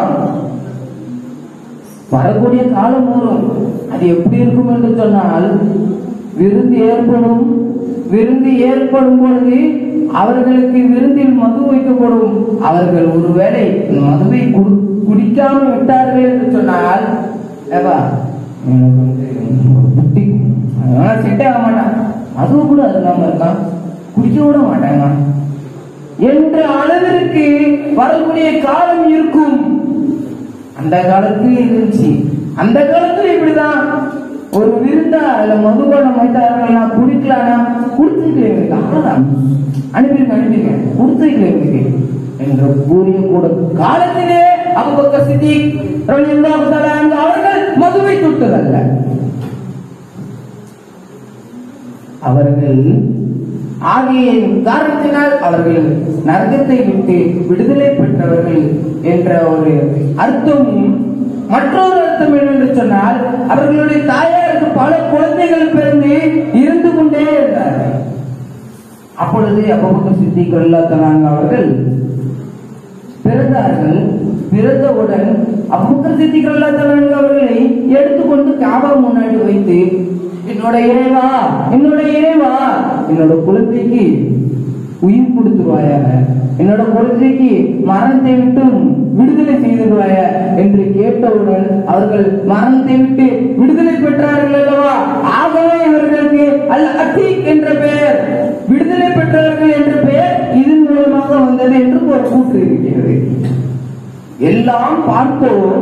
வரக்கூடிய காலம் வரும் அது எப்படி இருக்கும் என்று சொன்னால் விருந்து ஏற்படும் விருந்து ஏற்படும் பொழுது அவர்களுக்கு விருந்தில் மது வைக்கப்படும் அவர்கள் ஒருவேளை மதுவை குடு- குடிக்காம விட்டார்கள் என்று சொன்னால் ஏப்பா எனக்கு வந்து ஒரு புத்தி அதெல்லாம் செட்டே ஆக மாட்டான் மது கூட அருந்தாம இருக்கான் குடிக்க கூட மாட்டாங்க என்ற அளவிற்கு வரக்கூடிய காலம் இருக்கும் அந்த காலத்துல இருந்துச்சு அந்த காலத்துல இப்படிதான் ஒரு விருந்தா இல்ல மதுபானம் வைத்தார்கள்னா குடிக்கலாம்னா குடுத்துக்கல இவனுக்கு அவ்வளவுதான் அனுப்பியிருக்க அனுப்பியிருக்க குடுத்துக்கல இவனுக்கு என்று கூறிய கூட காலத்திலே அபுபக்கர் சித்திக் ரலியல்லாஹு தஆலா அன்ஹு அவர்கள் மதுவை தொட்டதல்ல அவர்கள் ஆகிய காரணத்தினால் அவர்கள் நரகத்தை விட்டு விடுதலை பெற்றவர்கள் என்ற ஒரு அர்த்தமும் மற்றொரு அர்த்தம் என்னவென்று சொன்னால் அவர்களுடைய தாயாருக்கு பல குழந்தைகள் பிறந்து இருந்து கொண்டே இருந்தார்கள் அப்பொழுது அபுபக்கர் சித்திக் அல்லாஹ் அவர்கள் பிறந்தார்கள் பிறந்தவுடன் அபுபக்கர் சித்திக் அல்லாஹ் அவர்களை எடுத்துக்கொண்டு காபா முன்னாடி வைத்து என்னோட இறைவா என்னோட இறைவா என்னோட குழந்தைக்கு உயிர் கொடுத்துருவாயாக என்னோட குழந்தைக்கு மரணத்தை விட்டு விடுதலை செய்திருவாய என்று கேட்டவுடன் அவர்கள் மரணத்தை விட்டு விடுதலை பெற்றார்கள் அல்லவா ஆகவே இவர்களுக்கு அல் அத்தீக் என்ற பெயர் விடுதலை பெற்றவர்கள் என்ற பெயர் இதன் மூலமாக வந்தது என்று ஒரு கூற்று இருக்கிறது எல்லாம் பார்த்தோம்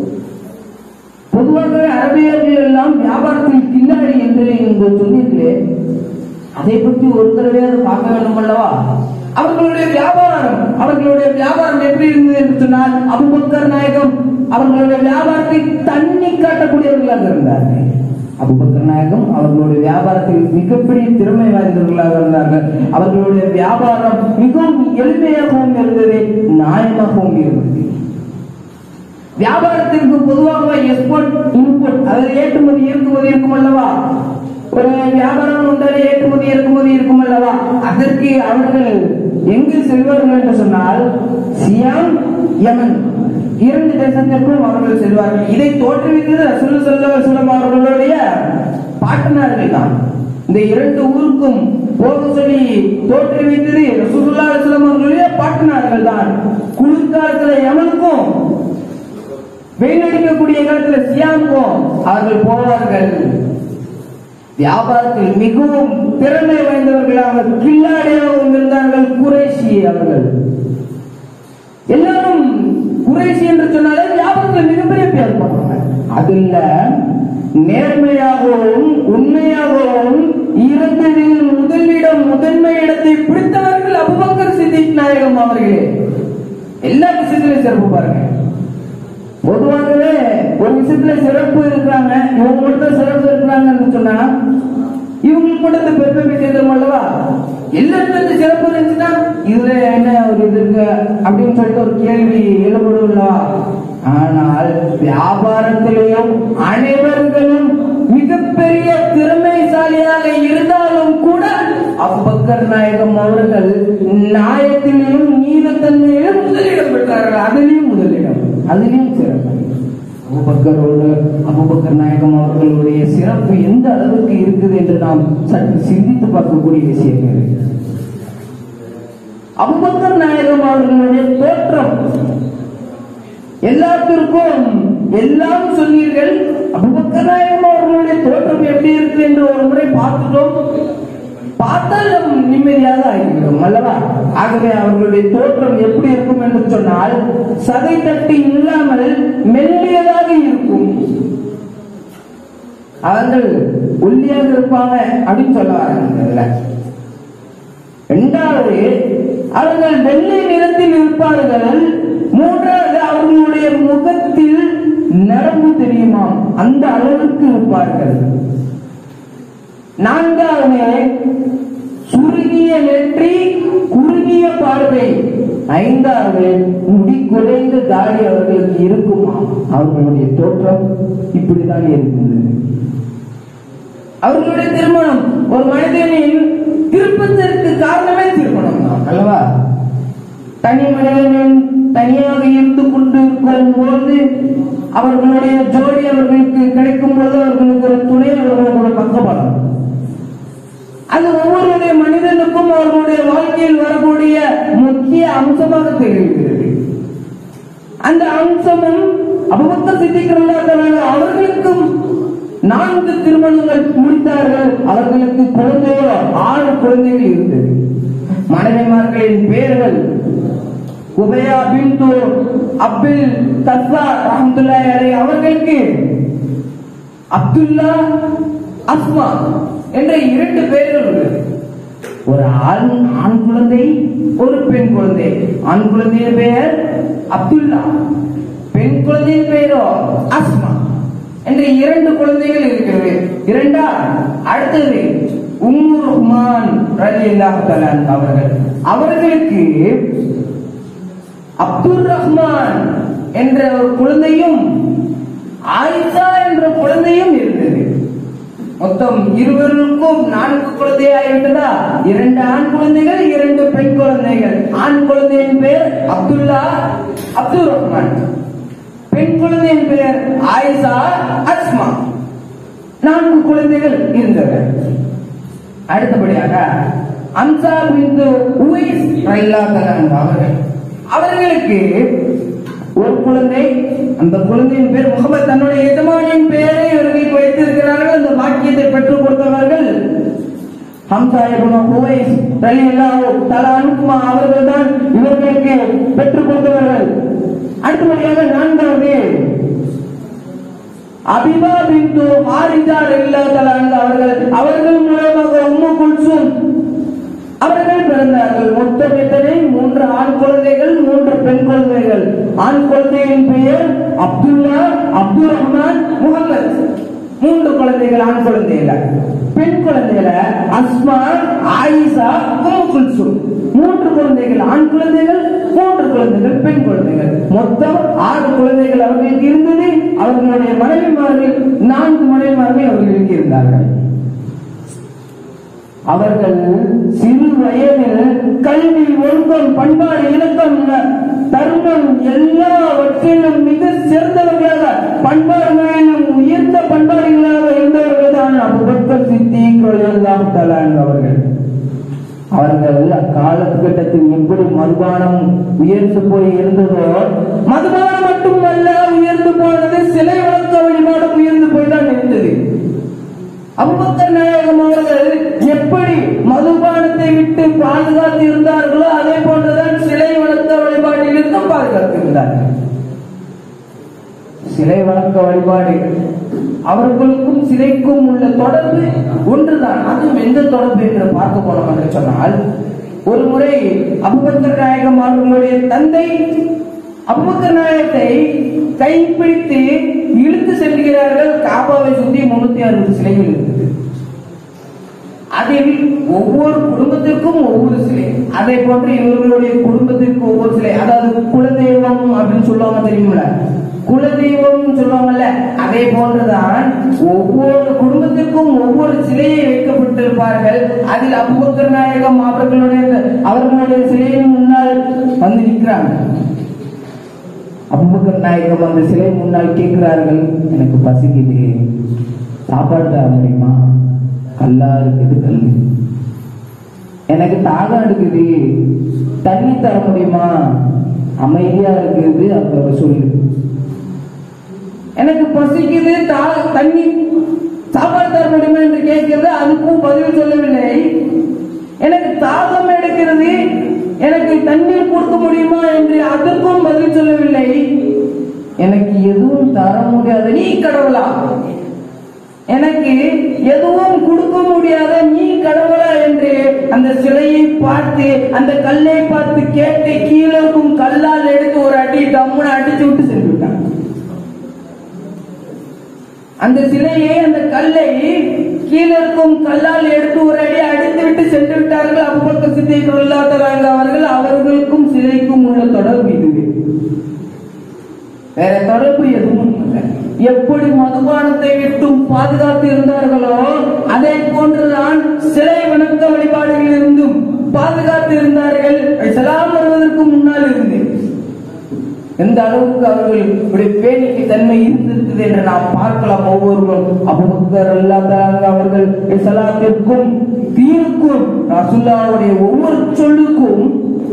பொதுவாகவே அரபியர்கள் எல்லாம் வியாபாரத்தில் கில்லாடி என்று நீங்கள் சொன்னீர்களே அதை பற்றி ஒரு தடவையாவது பார்க்க வேண்டும் அல்லவா அவர்களுடைய வியாபாரம் அவர்களுடைய வியாபாரம் எப்படி இருந்தது என்று சொன்னால் அபுபக்கர் நாயகம் அவர்களுடைய வியாபாரத்தை தண்ணி காட்டக்கூடியவர்களாக இருந்தார்கள் அபுபக்கர் நாயகம் அவர்களுடைய வியாபாரத்தில் மிகப்பெரிய திறமை வாய்ந்தவர்களாக இருந்தார்கள் அவர்களுடைய வியாபாரம் மிகவும் எளிமையாகவும் இருந்தது நியாயமாகவும் இருந்தது வியாபாரத்திற்கு பொதுவாக எக்ஸ்போர்ட் இன்புட் அதாவது ஏற்றுமதி இறக்குமதி இருக்கும் அல்லவா ஒரு வியாபாரம் உண்டான ஏற்றுமதி இறக்குமதி இருக்கும் அல்லவா அதற்கு அவர்கள் எங்கு செல்வார்கள் என்று சொன்னால் சியாம் யமன் இரண்டு தேசத்திற்கும் அவர்கள் செல்வார்கள் இதை தோற்றுவித்தது ரசூல் சல்லல்லாஹு அலைஹி அவர்களுடைய பாட்டனார்கள் தான் இந்த இரண்டு ஊருக்கும் போக சொல்லி தோற்றுவித்தது ரசூலுல்லாஹி அலைஹி வஸல்லம் அவர்களுடைய பாட்டனார்கள் தான் குளிர்காலத்துல யமனுக்கும் வெயில் அடிக்கக்கூடிய காலத்துல சியாமுக்கும் அவர்கள் போவார்கள் வியாபாரத்தில் மிகவும் திறமை வாய்ந்தவர்களாக கில்லாடியாகவும் இருந்தார்கள் குறைஷி அவர்கள் எல்லாரும் குறைஷி என்று சொன்னாலே வியாபாரத்தில் மிகப்பெரிய பேர் பண்ணுவாங்க அதுல நேர்மையாகவும் உண்மையாகவும் இரண்டில் முதலிடம் முதன்மை இடத்தை பிடித்தவர்கள் அபுபக்கர் சித்திக் நாயகம் அவர்களே எல்லா விஷயத்திலும் சிறப்பு பாருங்க பொதுவாகவே ஒரு விஷயத்துல சிறப்பு இருக்கிறாங்க இவங்க மட்டும் தான் சிறப்பு இருக்கிறாங்கன்னு சொன்னா இவங்களுக்கு மட்டும் இந்த பெருமை சேர்ந்தோம் அல்லவா எல்லாருக்கும் இந்த சிறப்பு இருந்துச்சுன்னா இதுல என்ன ஒரு இது இருக்கு அப்படின்னு சொல்லிட்டு ஒரு கேள்வி எழுப்படும் அல்லவா ஆனால் வியாபாரத்திலேயும் அனைவர்களும் மிகப்பெரிய திறமைசாலியாக இருந்தாலும் கூட அபுபக்கர் நாயகம் அவர்கள் நியாயத்திலேயும் நீதத்தன்மையிலும் முதலிடம் பெற்றார்கள் அதிலையும் முதலிடம் அதிலையும் சிறப்பு அபுபக்கரோடு அபுபக்கர் நாயகம் அவர்களுடைய சிறப்பு எந்த அளவுக்கு இருக்குது என்று நாம் சற்று சிந்தித்து பார்க்கக்கூடிய விஷயங்கள் அபுபக்கர் நாயகம் அவர்களுடைய தோற்றம் எல்லாத்திற்கும் எல்லாம் சொன்னீர்கள் அபுபக்கர் நாயகம் அவர்களுடைய தோற்றம் எப்படி இருக்கு என்று ஒரு முறை பார்த்துட்டோம் பார்த்தால் நம் நிம்மதியாக ஆகிவிடும் அல்லவா ஆகவே அவர்களுடைய தோற்றம் எப்படி இருக்கும் என்று சொன்னால் சதை தட்டு இல்லாமல் மெல்லியதாக இருக்கும் அவர்கள் ஒல்லியாக இருப்பாங்க அப்படின்னு சொல்ல வராங்க இரண்டாவது அவர்கள் வெள்ளை நிறத்தில் இருப்பார்கள் மூன்றாவது அவர்களுடைய முகத்தில் நரம்பு தெரியுமாம் அந்த அளவுக்கு இருப்பார்கள் நான்காவது சுருங்கிய நெற்றி குறுகிய பார்வை ஐந்தாவது முடி குறைந்த தாடி அவர்களுக்கு இருக்குமா அவர்களுடைய தோற்றம் இப்படிதான் இருக்கின்றது அவர்களுடைய திருமணம் ஒரு மனிதனின் திருப்பத்திற்கு காரணமே திருமணம் தான் அல்லவா தனி மனிதனின் தனியாக இருந்து கொண்டு இருக்கும் பொழுது அவர்களுடைய ஜோடி அவர்களுக்கு கிடைக்கும் பொழுது அவர்களுக்கு ஒரு துணை அவர்களோட பக்கபலம் அது ஒவ்வொருடைய மனிதனுக்கும் அவர்களுடைய வாழ்க்கையில் வரக்கூடிய முக்கிய அம்சமாக தெரிவிக்கிறது அந்த அம்சமும் அபுபக்க சித்திக்கிறார்கள் அவர்களுக்கும் நான்கு திருமணங்கள் முடித்தார்கள் அவர்களுக்கு குழந்தைகளோ ஆறு குழந்தைகள் இருந்தது மனைவிமார்களின் பெயர்கள் உபயா பிந்து அப்துல் தஸ்வா ரஹமத்துல்லாஹி அலைஹி அவர்களுக்கு அப்துல்லா அஸ்மா என்ற இரண்டு பெயர்கள் உள்ளது ஒரு ஆண் ஆண் குழந்தை ஒரு பெண் குழந்தை ஆண் குழந்தையின் பெயர் அப்துல்லா பெண் குழந்தையின் பெயரோ அஸ்மா என்ற இரண்டு குழந்தைகள் இருக்கிறது இரண்டா அடுத்தது உம்மு ரஹ்மான் ரலியல்லாஹு தஆலா அவர்கள் அவர்களுக்கு அப்துல் ரஹ்மான் என்ற ஒரு குழந்தையும் ஆயிஷா என்ற குழந்தையும் இருந்தது மொத்தம் இருவருக்கும் நான்கு குழந்தையாகிவிட்டதா இரண்டு ஆண் குழந்தைகள் இரண்டு பெண் குழந்தைகள் ஆண் குழந்தையின் பெயர் அப்துல்லா அப்துல் ரஹ்மான் பெண் குழந்தையின் பெயர் ஆயிஷா அஸ்மா நான்கு குழந்தைகள் இருந்தவர் அடுத்தபடியாக அம்சா பிந்து உவைஸ் ரலியல்லாஹு அன்ஹு அவர்கள் அவர்களுக்கு ஒரு குழந்தை அந்த குழந்தையின் பேர் முகமது தன்னுடைய எஜமானியின் பெயரை இவர்களுக்கு வைத்திருக்கிறார்கள் அந்த பாக்கியத்தை பெற்றுக் கொடுத்தவர்கள் ஹம்சா இப்னு ஹுவைஸ் ரலியல்லாஹு தஆலா அன்ஹுமா அவர்கள்தான் இவர்களுக்கு பெற்றுக் கொடுத்தவர்கள் அடுத்தபடியாக நான்காவது அபிபா பிந்து ஹாரிஜா ரலியல்லாஹு தஆலா அன்ஹா அவர்கள் அவர்கள் மூலமாக உம்மு குல்சூம் அவர்கள் பிறந்தார்கள் மொத்தம் எத்தனை மூன்று ஆண் குழந்தைகள் மூன்று பெண் குழந்தைகள் ஆண் குழந்தையின் பெயர் அப்துல்லா அப்துல் ரஹ்மான் முகமது மூன்று குழந்தைகள் ஆண் குழந்தைகள் பெண் குழந்தைகள அஸ்மா ஆயிஷா உம்மு குல்சூம் மூன்று குழந்தைகள் ஆண் குழந்தைகள் மூன்று குழந்தைகள் பெண் குழந்தைகள் மொத்தம் ஆறு குழந்தைகள் அவர்களுக்கு இருந்தது அவர்களுடைய மனைவிமார்கள் நான்கு மனைவிமார்கள் அவர்களுக்கு இருந்தார்கள் அவர்கள் சிறு வயதில் கல்வி ஒழுக்கம் பண்பாடு இலக்கம் தர்மம் எல்லாவற்றிலும் மிக சிறந்தவர்களாக பண்பாடுகளிலும் உயர்ந்த பண்பாடுகளாக இருந்தவர்கள் தான் அபுபக்கர் சித்திகள் எல்லாம் தலான் அவர்கள் அவர்கள் அக்காலகட்டத்தில் எப்படி மதுபானம் உயர்ந்து போய் இருந்ததோ மதுபானம் மட்டுமல்ல உயர்ந்து போனது சிலை வளர்க்க வழிபாடு உயர்ந்து போய் தான் இருந்தது அபுபக்கர் நாயகம் அவர்கள் எப்படி மதுபானத்தை விட்டு பாதுகாத்து இருந்தார்களோ அதே போன்றுதான் சிலை வளர்த்த வழிபாட்டிலிருந்தும் பாதுகாத்திருந்தார்கள் சிலை வளர்க்க வழிபாடு அவர்களுக்கும் சிலைக்கும் உள்ள தொடர்பு ஒன்றுதான் அதுவும் எந்த தொடர்பு என்று பார்க்க போனோம் என்று சொன்னால் ஒரு முறை அபுபக்கர் நாயகம் அவர்களுடைய தந்தை அபுபக்கர் நாயகத்தை கைப்பிடித்து இழுத்து செல்கிறார்கள் காபாவை சுற்றி முன்னூத்தி அறுபது சிலைகள் இருக்குது அதில் ஒவ்வொரு குடும்பத்திற்கும் ஒவ்வொரு சிலை அதே போன்று இவர்களுடைய குடும்பத்திற்கு ஒவ்வொரு சிலை அதாவது குலதெய்வம் அப்படின்னு சொல்லுவாங்க தெரியுமில்ல குலதெய்வம் சொல்லுவாங்கல்ல அதே போன்றுதான் ஒவ்வொரு குடும்பத்திற்கும் ஒவ்வொரு சிலையை வைக்கப்பட்டிருப்பார்கள் அதில் அபுபக்கர் நாயகம் அவர்களுடைய அவர்களுடைய சிலையின் முன்னால் வந்து நிற்கிறாங்க அபுபக்கர் நாயகம் அந்த சிலை முன்னால் கேட்கிறார்கள் எனக்கு பசிக்குது சாப்பாடு தர முடியுமா கல்லா இருக்குது கல் எனக்கு தாகம் எடுக்குது தண்ணி தர முடியுமா அமைதியா இருக்குது அப்ப சொல்லு எனக்கு பசிக்குது தா- தண்ணி சாப்பாடு தர முடியுமா என்று கேட்கிறது அதுக்கும் பதில் சொல்லவில்லை எனக்கு தாகம் எடுக்கிறது எனக்கு தண்ணீர் கொடுக்க முடியுமா என்று அதற்கும் பதில் சொல்லவில்லை எனக்கு எதுவும் தர முடியாது நீ கடவுளா எனக்கு எதுவும் கொடுக்க முடியாத நீ கடவுளா என்று அந்த சிலையை பார்த்து அந்த கல்லை பார்த்து கேட்டு கீழே இருக்கும் கல்லால் எடுத்து ஒரு அடி டம்முன்னு அடிச்சு விட்டு சென்று விட்டான் அந்த சிலையை அந்த கல்லை கீழே இருக்கும் கல்லால் எடுத்து ஒரு அடி அடித்து விட்டு சென்று விட்டார்கள் அபுபக்கர் சித்திக் ரலியல்லாஹு அவர்கள் அவர்களுக்கும் சிலைக்கும் உள்ள தொடர்பு இதுவே வேற தொடர்பு எதுவும் இல்லை எப்படி மதுபானத்தை விட்டும் பாதுகாத்து இருந்தார்களோ அதே போன்றுதான் சிலை வணக்க வழிபாடுகளில் இருந்தும் பாதுகாத்து இருந்தார்கள் செலாம் வருவதற்கு முன்னால் இருந்து எந்த அளவுக்கு அவர்கள் இப்படி பேணிக்கு தன்மை இருந்திருக்குது என்று நாம் பார்க்கலாம் ஒவ்வொருவரும் அபுபக்கர் அல்லாஹ் அவர்கள் சலாத்திற்கும் தீனுக்கும் ரசுல்லாவுடைய ஒவ்வொரு சொல்லுக்கும்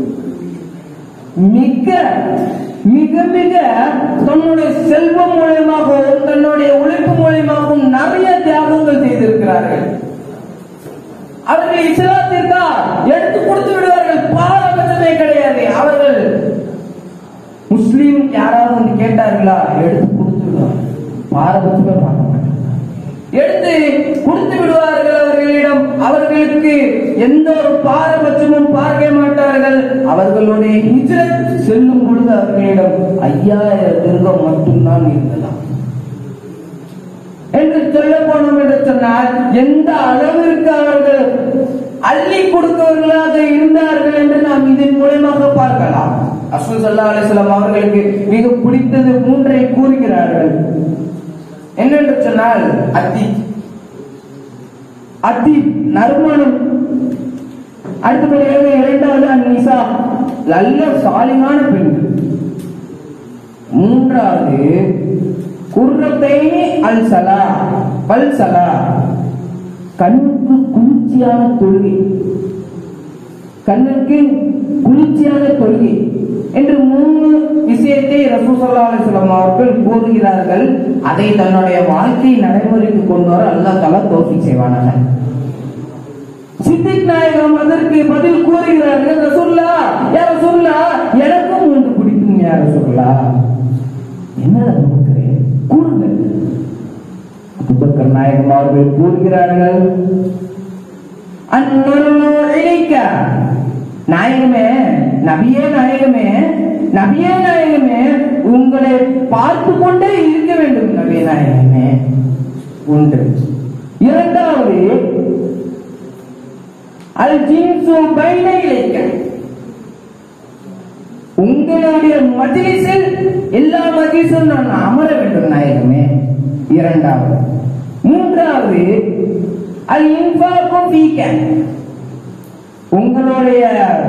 மிக மிக மிக தன்னுடைய செல்வம் மூலியமாகவும் தன்னுடைய உழைப்பு மூலியமாகவும் நிறைய தியாகங்கள் செய்திருக்கிறார்கள் அவர்கள் இஸ்லாத்திற்கா எடுத்து கொடுத்து விடுவார்கள் பாரபட்சமே கிடையாது அவர்கள் முஸ்லீம் யாராவது வந்து கேட்டார்களா எடுத்து கொடுத்து விடுவார்கள் பாரபட்சமே பார்க்க மாட்டாங்க எடுத்து கொடுத்து விடுவார்கள் அவர்களிடம் அவர்களுக்கு எந்த ஒரு பாரபட்சமும் பார்க்க மாட்டார்கள் அவர்களுடைய ஹிஜ்ரத் செல்லும் பொழுது அவர்களிடம் ஐயாயிரம் திருகம் மட்டும்தான் இருந்ததாம் என்று சொல்ல போனோம் என்று சொன்னால் எந்த அளவிற்கு அவர்கள் அள்ளி கொடுத்தவர்களாக இருந்தார்கள் என்று நாம் இதன் மூலமாக பார்க்கலாம் அஸ்வல் சல்லா அலிஸ்லாம் அவர்களுக்கு மிக பிடித்தது மூன்றை கூறுகிறார்கள் என்னென்று சொன்னால் அத்தி அத்தி நறுமணம் அடுத்தபடியாக இரண்டாவது அந்நிசா நல்ல சாலிமான பெண்கள் மூன்றாவது குர்ரத்தை அல் சலா பல் சலா கண்ணுக்கு குளிர்ச்சியான தொழுகை கண்ணுக்கு குளிர்ச்சியான தொழுகை என்று மூணு விஷயத்தை ரசூசல்லா அலிஸ்லாம் அவர்கள் கூறுகிறார்கள் அதை தன்னுடைய வாழ்க்கை நடைமுறைக்கு கொண்டு வர அல்லாஹ் தலா தோஃபி செய்வானாக சித்திக் நாயகம் அதற்கு பதில் கூறுகிறார்கள் ரசூல்லா யார் ரசூல்லா எனக்கும் ஒன்று பிடிக்கும் யார் ரசூல்லா என்ன கொடுக்கிறேன் கூறுங்கள் அபுபக்கர் நாயகம் அவர்கள் கூறுகிறார்கள் அந்நொரு இழைக்க நாயகமே நபியே நாயகமே நபியே நாயகமே உங்களை பார்த்து கொண்டே இருக்க வேண்டும் நபியே நாயகமே ஒன்று இரண்டாவது அல் ஜின்சு பைன இழைக்க உங்களுடைய மஜ்லிஸில் எல்லா மஜ்லிஸும் நான் அமர வேண்டும் நாயகமே இரண்டாவது மூன்றாவது அல் இன்ஃபாக்கு ஃபீக்க உங்களுடைய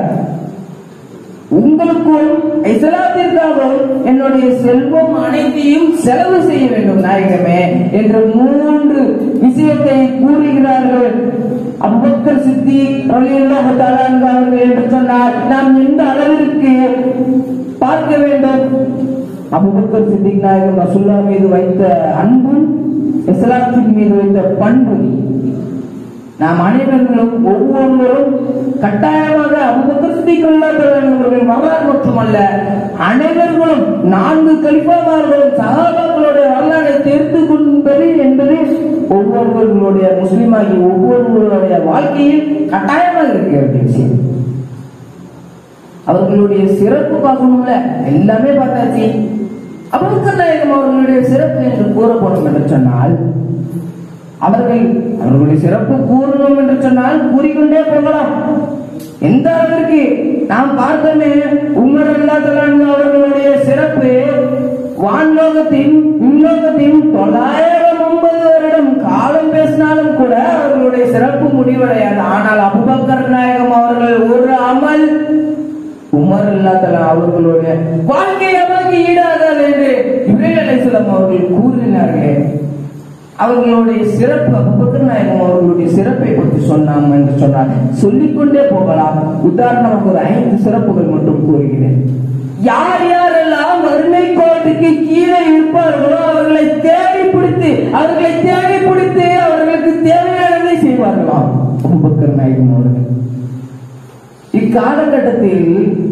உங்களுக்கும் இஸ்லாத்திற்காகவும் என்னுடைய செல்வம் அனைத்தையும் செலவு செய்ய வேண்டும் நாயகமே என்ற மூன்று விஷயத்தை கூறுகிறார்கள் அபுபக்கர் சித்தி ரலியல்லாஹு தஆலா அவர்கள் என்று சொன்னார் நாம் எந்த அளவிற்கு பார்க்க வேண்டும் அபுபக்கர் சித்திக் நாயகம் ரசூல்லா மீது வைத்த அன்பு இஸ்லாத்தின் மீது வைத்த பண்பு நாம் அனைவர்களும் ஒவ்வொருவரும் கட்டாயமாக அபுபக்கர் சித்திக் அவர்கள் வரலாறு மட்டுமல்ல அனைவர்களும் நான்கு கலிஃபாமார்களும் சகாபாக்களுடைய வரலாறை தெரிந்து கொள்வது என்பது ஒவ்வொருவர்களுடைய முஸ்லிமாகி ஒவ்வொருவருடைய வாழ்க்கையில் கட்டாயமாக இருக்க வேண்டிய விஷயம் அவர்களுடைய சிறப்பு பார்க்கணும்ல எல்லாமே பார்த்தாச்சு அபுபக்கர் நாயகம் அவர்களுடைய சிறப்பு என்று கூறப்படும் என்று சொன்னால் அவர்கள் அவர்களுடைய சிறப்பு கூறணும் என்று சொன்னால் கூறிக்கொண்டே போகலாம் எந்த அளவிற்கு நாம் பார்த்தோமே உமர் அல்லா அவர்களுடைய சிறப்பு வான்லோகத்தின் விண்லோகத்தின் தொள்ளாயிரம் ஒன்பது வருடம் காலம் பேசினாலும் கூட அவர்களுடைய சிறப்பு முடிவடையாது ஆனால் அபுபக்கர் நாயகம் அவர்கள் ஒரு அமல் உமர் அல்லாத்தலா அவர்களுடைய வாழ்க்கை அமலுக்கு ஈடாகாது என்று இப்ரேல் அலைசலம் அவர்கள் கூறினார்களே அவர்களுடைய சிறப்பு அபுபக்கர் நாயகம் அவர்களுடைய சிறப்பை பற்றி சொன்னாங்க என்று சொன்னார் சொல்லிக்கொண்டே போகலாம் உதாரணமாக ஒரு ஐந்து சிறப்புகள் மட்டும் கூறுகிறேன் யார் யாரெல்லாம் வறுமை கோட்டுக்கு கீழே இருப்பார்களோ அவர்களை தேடி பிடித்து அவர்களை தேடி பிடித்து அவர்களுக்கு தேவையானதை செய்வார்களாம் அபுபக்கர் நாயகம் அவர்கள் இக்காலகட்டத்தில்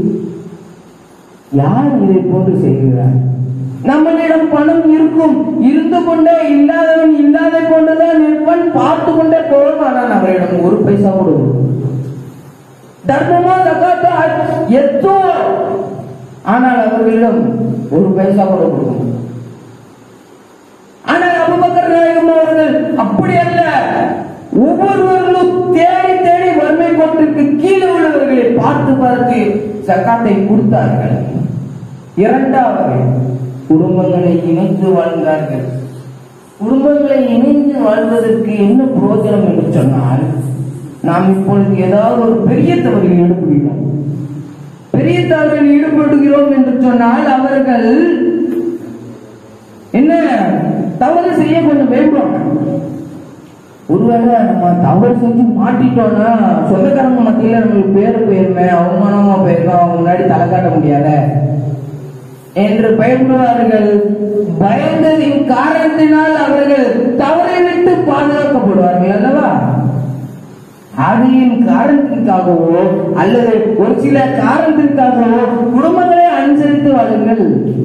யார் இதை போன்று செய்கிறார் நம்மளிடம் பணம் இருக்கும் இருந்து கொண்டே இல்லாதவன் இல்லாத கொண்டுதான் இருப்பான் பார்த்து கொண்டே போவான் ஆனால் அவரிடம் ஒரு பைசா கூட வரும். தர்மமா தக்காத்தா எத்தோ ஆனால் அவர்களிடம் ஒரு பைசா கூட கொடுக்க மாட்டார். ஆனால் அபுபக்கர் நாயகம் அவர்கள் அப்படி அல்ல ஒவ்வொருவர்களும் தேடி தேடி வறுமை கோட்டிற்கு கீழே உள்ளவர்களை பார்த்து பார்த்து சக்காத்தை கொடுத்தார்கள் இரண்டாவது குடும்பங்களை இணைந்து வாழ்ந்தார்கள் குடும்பங்களை இணைந்து வாழ்வதற்கு என்ன பிரயோஜனம் என்று சொன்னால் நாம் இப்பொழுது ஏதாவது ஒரு பெரிய தவறில் ஈடுபடுகிறோம் பெரிய தவறில் ஈடுபடுகிறோம் என்று சொன்னால் அவர்கள் என்ன தவறு செய்ய கொஞ்சம் பயப்படுவாங்க ஒருவேளை நம்ம தவறு செஞ்சு மாட்டிட்டோம்னா சொந்தக்காரங்க மத்தியில நம்மளுக்கு பேரு போயிருமே அவமானமா போயிருக்கோம் அவங்க முன்னாடி தலை காட்ட முடியாத என்று பயப்படுவார்கள் பயந்ததின் காரணத்தினால் அவர்கள் தவறை விட்டு பாதுகாக்கப்படுவார்கள் அல்லவா ஆதியின் காரணத்திற்காகவோ அல்லது ஒரு சில காரணத்திற்காகவோ குடும்பங்களை அனுசரித்து வாழுங்கள்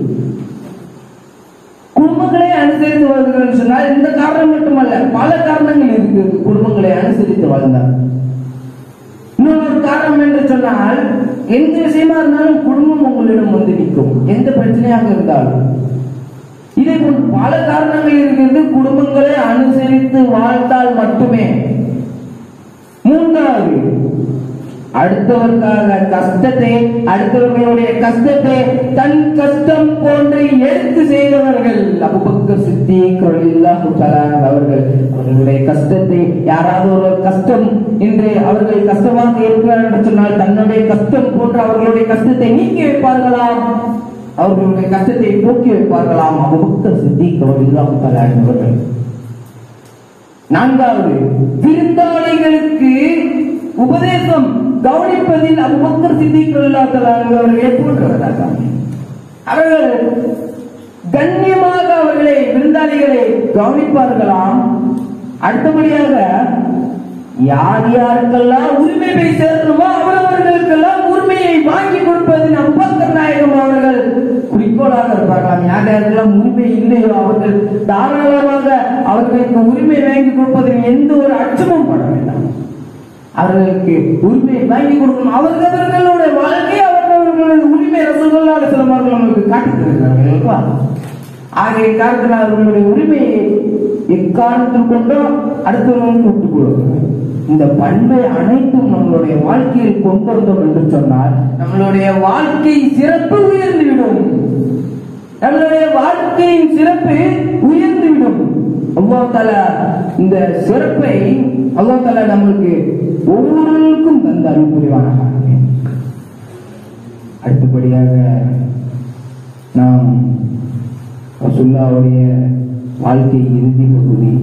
குடும்பங்களை அனுசரித்து வாழ்கிறோம் சொன்னால் இந்த காரணம் மட்டுமல்ல பல காரணங்கள் இருக்கிறது குடும்பங்களை அனுசரித்து வாழ்ந்தார் இன்னொரு காரணம் என்று சொன்னால் எந்த விஷயமா இருந்தாலும் குடும்பம் உங்களிடம் வந்து நிற்கும் எந்த பிரச்சனையாக இருந்தாலும் இதே போன்று பல காரணங்கள் இருக்கிறது குடும்பங்களை அனுசரித்து வாழ்ந்தால் மட்டுமே மூன்றாவது அடுத்தவருக்காக கஷ்டத்தை அடுத்தவர்களுடைய கஷ்டத்தை தன் கஷ்டம் போன்று எடுத்து செய்தவர்கள் அபுபக்கர் சித்திக் ரலியல்லாஹு தஆலா அவர்கள் அவர்களுடைய கஷ்டத்தை யாராவது ஒரு கஷ்டம் என்று அவர்கள் கஷ்டமாக இருக்கிறார் என்று சொன்னால் தன்னுடைய கஷ்டம் போன்று அவர்களுடைய கஷ்டத்தை நீக்கி வைப்பார்களாம் அவர்களுடைய கஷ்டத்தை போக்கி வைப்பார்களாம் அபுபக்கர் சித்திக் ரலியல்லாஹு தஆலா அவர்கள் நான்காவது விருந்தாளிகளுக்கு உபதேசம் கவனிப்பதில் அபுபக்கர் சித்திக் அவர்களை போன்றவராக அவர்கள் கண்ணியமாக அவர்களை விருந்தாளிகளை கவனிப்பார்களாம் அடுத்தபடியாக யார் யாருக்கெல்லாம் உரிமை போய் சேரணுமோ அவரவர்களுக்கெல்லாம் உரிமையை வாங்கி கொடுப்பதில் அபுபக்கர் நாயகம் அவர்கள் குறிக்கோளாக இருப்பார்களாம் யார் யாருக்கெல்லாம் உரிமை இல்லையோ அவர்கள் தாராளமாக அவர்களுக்கு உரிமை வாங்கி கொடுப்பதில் எந்த ஒரு அச்சமும் பட வேண்டாம் அவர்களுக்கு உரிமையை வாங்கி கொடுக்கணும் அவர்களோட வாழ்க்கை அவர்களுடைய உரிமை ரசகுல்லாத சிலவர்கள் நம்மளுக்கு காட்டித் தருகிறார்கள் அல்லவா? ஆகிய காரணத்தினால் அவர்களுடைய உரிமையை எக்காரணத்தில் கொண்டோ அடுத்தவர்களுக்கு விட்டுக் கொடுக்கிறார் இந்த பண்பை அனைத்தும் நம்மளுடைய வாழ்க்கையில் கொண்டு வந்தோம் என்று சொன்னால் நம்மளுடைய வாழ்க்கை சிறப்பு உயர்ந்துவிடும் நம்மளுடைய வாழ்க்கையின் சிறப்பு உயர்ந்துவிடும் அல்லாஹ் தஆலா இந்த சிறப்பை அல்லாஹ் தஆலா நம்மளுக்கு ஒவ்வொருவருக்கும் தந்த அருள் புரிவானாக அடுத்தபடியாக நாம் ரசுல்லாவுடைய வாழ்க்கை இறுதி பகுதி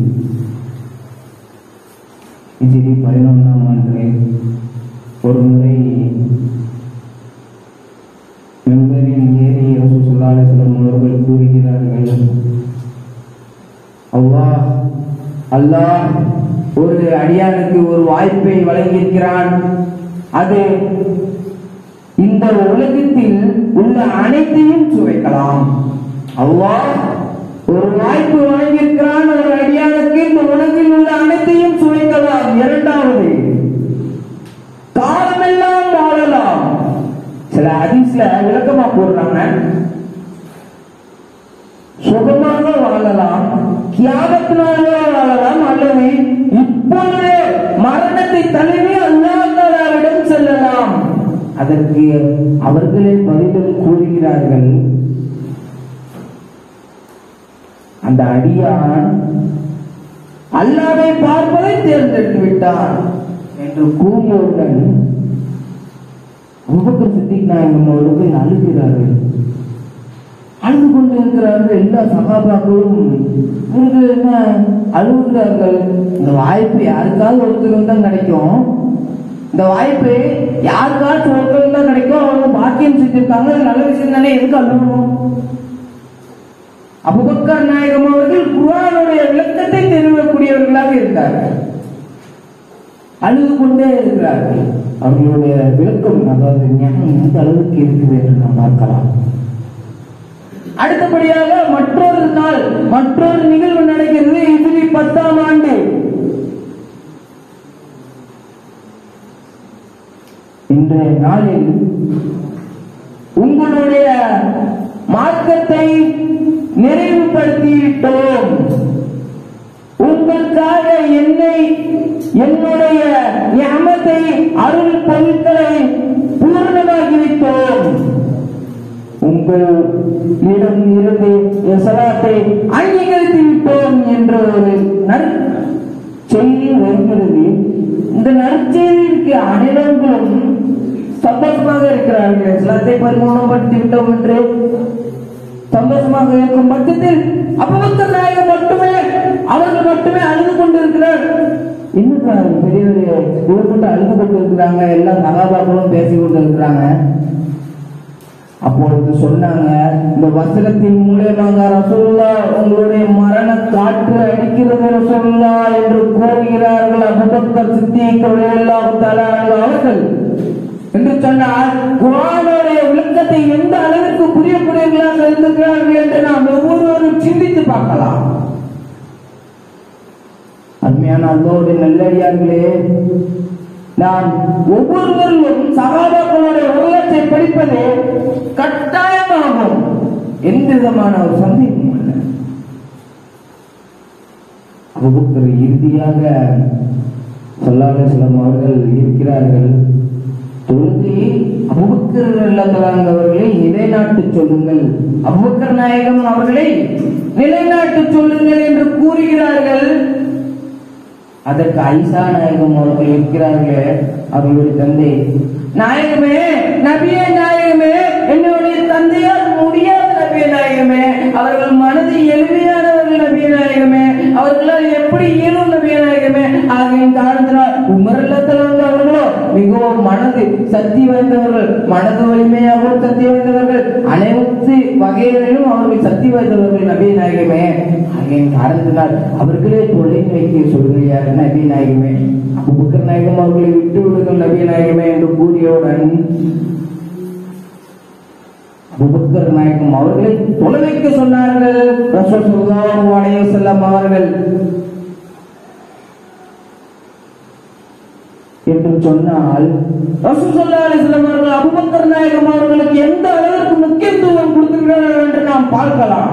இஜிரி பதினொன்றாம் ஆண்டு ஒரு முறை மெம்பரில் ஏறி ரசூலுல்லாஹி அலைஹி வஸல்லம் அவர்கள் கூறுகிறார்கள் அல்லாஹ் அல்லாஹ் ஒரு அடியானுக்கு ஒரு வாய்ப்பை வழங்கியிருக்கிறான் அது இந்த உலகத்தில் உள்ள அனைத்தையும் சுவைக்கலாம் அல்லாஹ் ஒரு வாய்ப்பு வழங்கியிருக்கிறான் ஒரு அடியானுக்கு இந்த உலகில் உள்ள அனைத்தையும் சுவைக்கலாம் இரண்டாவது காலமெல்லாம் வாழலாம் சில ஹதீஸ்ல விளக்கமா போடுறாங்க சுகமாக வாழலாம் கியாமத்தினாலே வாழலாம் அல்லது இப்பொழுதே மரணத்தை தழுவி அல்லாஹ்விடம் செல்லலாம் அதற்கு அவர்களே பதிலும் கூறுகிறார்கள் அந்த அடியான் அல்லாவை பார்ப்பதை தேர்ந்தெடுத்து விட்டான் என்று கூறியவுடன் அபூபக்கர் சித்திக் நாயகம் அவர்கள் அழுகிறார்கள் அழுது கொண்டு இருக்கிறார்கள் எல்லா சகாபாக்களும் இவர்கள் என்ன அழுகிறார்கள் இந்த வாய்ப்பு யாருக்காவது ஒருத்தருக்கு தான் கிடைக்கும் இந்த வாய்ப்பு யாருக்காச்சும் ஒருத்தருக்கு தான் கிடைக்கும் அவங்க பாக்கியம் செஞ்சிருக்காங்க அது நல்ல விஷயம் தானே எதுக்கு அழுகணும் அபுபக்கர் நாயகம் அவர்கள் குர்ஆனுடைய விளக்கத்தை தெரிவிக்கக்கூடியவர்களாக இருந்தார்கள் அழுது கொண்டே இருக்கிறார்கள் அவர்களுடைய விளக்கம் அதாவது ஞானம் எந்த அளவுக்கு இருக்குது என்று நாம் பார்க்கலாம் அடுத்தபடியாக மற்றொரு நாள் மற்றொரு நிகழ்வு நடக்கிறது இதிரி பத்தாம் ஆண்டு இன்றைய நாளில் உங்களுடைய மார்க்கத்தை நிறைவுபடுத்திவிட்டோம் உங்களுக்காக என்னை என்னுடைய ஞாபகத்தை அருள் பொருட்களை பூர்ணமாகிவிட்டோம் உங்களிடம் இருந்து சலாத்தை அங்கீகரித்து விட்டோம் என்ற ஒரு நற் செய்தி வருகிறது இந்த நற்செய்திக்கு அனைவர்களும் சந்தோஷமாக இருக்கிறார்கள் சலாத்தை பரிமாணப்படுத்தி விட்டோம் என்று சந்தோஷமாக இருக்கும் பட்சத்தில் அபுபக்கர் நாயகம் மட்டுமே அவர்கள் மட்டுமே அழுது கொண்டிருக்கிறார் என்னப்பா பெரிய பெரிய இவர் மட்டும் அழுது கொண்டிருக்கிறாங்க எல்லா சகாபாக்களும் பேசி கொண்டிருக்கிறாங்க அப்பொழுது சொன்னாங்க இந்த வசனத்தின் மூலியமாக ரசூல்லா உங்களுடைய மரண காற்று அடிக்கிறது ரசூல்லா என்று கூறுகிறார்கள் அபுபக்கர் சித்திக் ரலியல்லாஹு தஆலா அன்ஹு அவர்கள் என்று சொன்னால் குரானுடைய விளக்கத்தை எந்த அளவிற்கு புரியக்கூடியவர்களாக இருந்திருக்கிறார்கள் என்று நாம் ஒவ்வொருவரும் சிந்தித்து பார்க்கலாம் அருமையான அன்போடு நல்லடியார்களே நான் ஒவ்வொருவரும் சகாபாக்களுடைய வரலாற்றை படிப்பது கட்டாயமாகும் எந்த விதமான ஒரு சந்தேகமும் இல்லை அபுபக்கர் இறுதியாக சொல்லாத சிலம் அவர்கள் இருக்கிறார்கள் தொழுகை அபுபக்கர் அல்லத்தலாங்க அவர்களை நிலைநாட்டு சொல்லுங்கள் அபுபக்கர் நாயகம் அவர்களை நிலைநாட்டு சொல்லுங்கள் என்று கூறுகிறார்கள் அதற்கு ஐசா நாயகம் அவர்கள் இருக்கிறார்களே அவர்களுடைய தந்தை நாயகமே நபியே நாயகமே என்னுடைய தந்தையால் முடியாத நபிய நாயகமே அவர்கள் மனது எளிமையானவர்கள் நபிய நாயகமே அவர்களால் எப்படி இயலும் நபிய நாயகமே ஆகிய காரணத்தினால் உமரல்லத்தில் அவர்களோ மிகவும் மனது சக்தி வாய்ந்தவர்கள் மனது வலிமையாகவும் சக்தி வாய்ந்தவர்கள் அனைத்து வகைகளிலும் அவர்கள் சக்தி வாய்ந்தவர்கள் நபிய நாயகமே ஆகிய காரணத்தினால் அவர்களே தொழில் வைக்க சொல்கிறார் நபி நாயகமே அபுபக்கர் நாயகம் அவர்களை விட்டு விடுங்கள் நபி நாயகமே என்று கூறியவுடன் அபுபக்கர் நாயகம் அவர்களை தொலை வைக்க சொன்னார்கள் ரசூல் ஸல்லல்லாஹு அலைஹி வஸல்லம் அவர்கள் என்று சொன்னால் ரசூல் ஸல்லல்லாஹு அலைஹி வஸல்லம் அவர்கள் அபூபக்கர் நாயகம் அவர்களுக்கு எந்த அளவிற்கு முக்கியத்துவம் கொடுத்திருக்கிறார்கள் என்று நாம் பார்க்கலாம்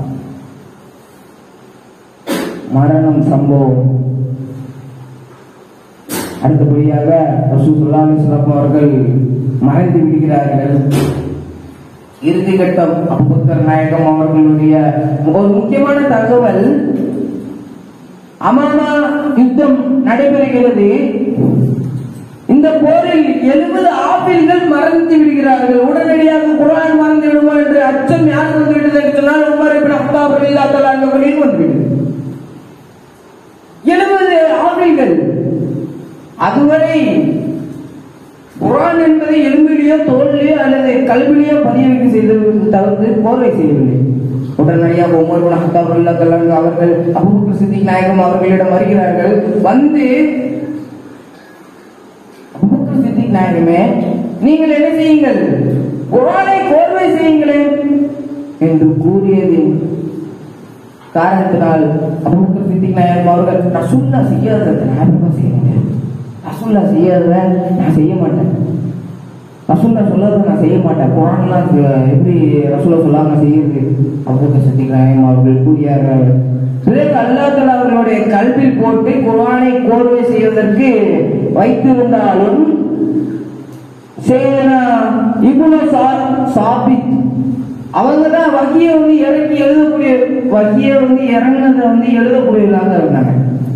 மரணம் சம்பவம் அடுத்தபடியாக ரசூல் ஸல்லல்லாஹு அலைஹி வஸல்லம் அவர்கள் மறைந்து விடுகிறார்கள் இறுதி கட்டம் அபூபக்கர் நாயகம் அவர்களுடைய ஒரு முக்கியமான தகவல் அமாமா யுத்தம் நடைபெறுகிறது இந்த போரில் எழுபது ஆப்பிள்கள் மறந்து விடுகிறார்கள் உடனடியாக குரான் மறந்து விடுமோ என்று அச்சம் யார் வந்து விட்டது என்று சொன்னால் உமர் இப்னு அஃபாப் ரலியல்லாஹு தஆலா அவர்களில் வந்துவிட்டது எழுபது ஆப்பிள்கள் அதுவரை குரான் என்பதை எலும்பிலேயோ தோல்லையோ அல்லது கல்விலேயோ பதிய வைக்க செய்தது தவிர்த்து போர்வை செய்யவில்லை உடனடியாக உமர் இப்னு அஃபாப் ரலியல்லாஹு தஆலா அவர்கள் அபூபக்கர் சித்திக் நாயகம் அவர்களிடம் வருகிறார்கள் வந்து அபூபக்கர் சித்திக் நாயகமே நீங்கள் என்ன செய்யுங்கள் குரானை கோர்வை செய்யுங்களேன் என்று கூறியதின் காரணத்தினால் அபூபக்கர் சித்திக் நாயகம் அவர்கள் ரசூல்லா செய்யாததை நான் எப்ப செய்ய முடியாது ரசூல்லா செய்யாததை நான் செய்ய மாட்டேன் ரசூல்லா சொல்லாத நான் செய்ய மாட்டேன் குரான்லாம் செ- எப்படி ரசூல்லா சொல்லாம நான் செய்யறது அபூபக்கர் சித்திக் நாயகம் அவர்கள் கூறியார்கள் பிறகு அல்லாஹ் தஆலா அவர்களுடைய கல்வில் போட்டு குரானை கோர்வை செய்வதற்கு வைத்திருந்தாலும் சேனா இப்னு சா- சாபித் அவங்க தான் வகிய வந்து இறக்கி எழுதக்கூடிய வகிய வந்து இறங்குனதை வந்து எழுதக்கூடியவர்களாக இருந்தாங்க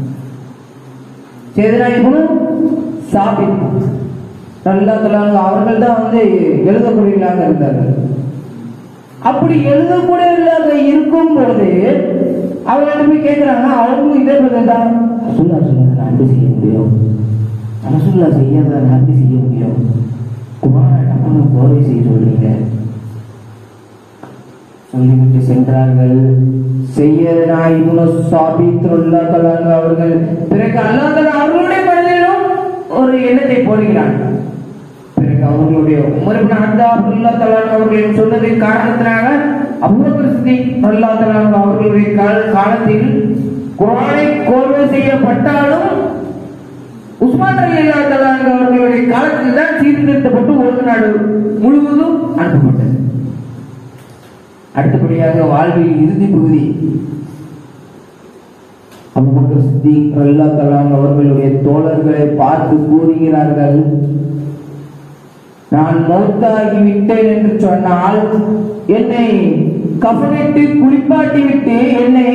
சேதனா இப்னு சாபித் நல்லா தலாங்க அவர்கள் தான் வந்து எழுதக்கூடியவர்களாக இருந்தார்கள் அப்படி எழுதக்கூடியவர்களாக இருக்கும் பொழுது அவர்கிட்ட போய் கேட்கிறாங்க அவங்களும் இதே பதில் தான் ரசூல்லா சொன்னதை நான் எப்படி செய்ய முடியும் ரசூல்லா செய்யாத நான் எப்படி செய்ய முடியும் குமார டக்குனு கோரை செய்ய சொல்றீங்க சொல்லிவிட்டு சென்றார்கள் செய்யனா இப்னு சாபித் ரலியல்லாஹு தஆலா அன்ஹு அவர்கள் பிறகு அல்லாஹ் தஆலா அவர்களுடைய மனதிலும் ஒரு எண்ணத்தை போடுகிறான் பிறகு அவர்களுடைய உமர் இப்னு அத்தாப் ரலியல்லாஹு தஆலா அன்ஹு அவர்கள் சொன்னதின் காரணத்தினாக அபூபக்கர் சித்திக் ரலியல்லாஹு தஆலா அன்ஹு அவர்களுடைய கால- காலத்தில் குர்ஆனை கோர்வை செய்யப்பட்டாலும் உஸ்மான் அலி அல்லாஹ் அவர்களுடைய காலத்தில் தான் சீர்திருத்தப்பட்டு ஒழுங்கு நாடு முழுவதும் அனுப்பப்பட்டது அடுத்தபடியாக வாழ்வில் இறுதி பகுதி அபூபக்கர் சித்திக் ரலியல்லாஹு தஆலா அவர்களுடைய தோழர்களை பார்த்து கூறுகிறார்கள் நான் மௌத்தாகி விட்டேன் என்று சொன்னால் என்னை கஃனிட்டு குளிப்பாட்டி விட்டு என்னை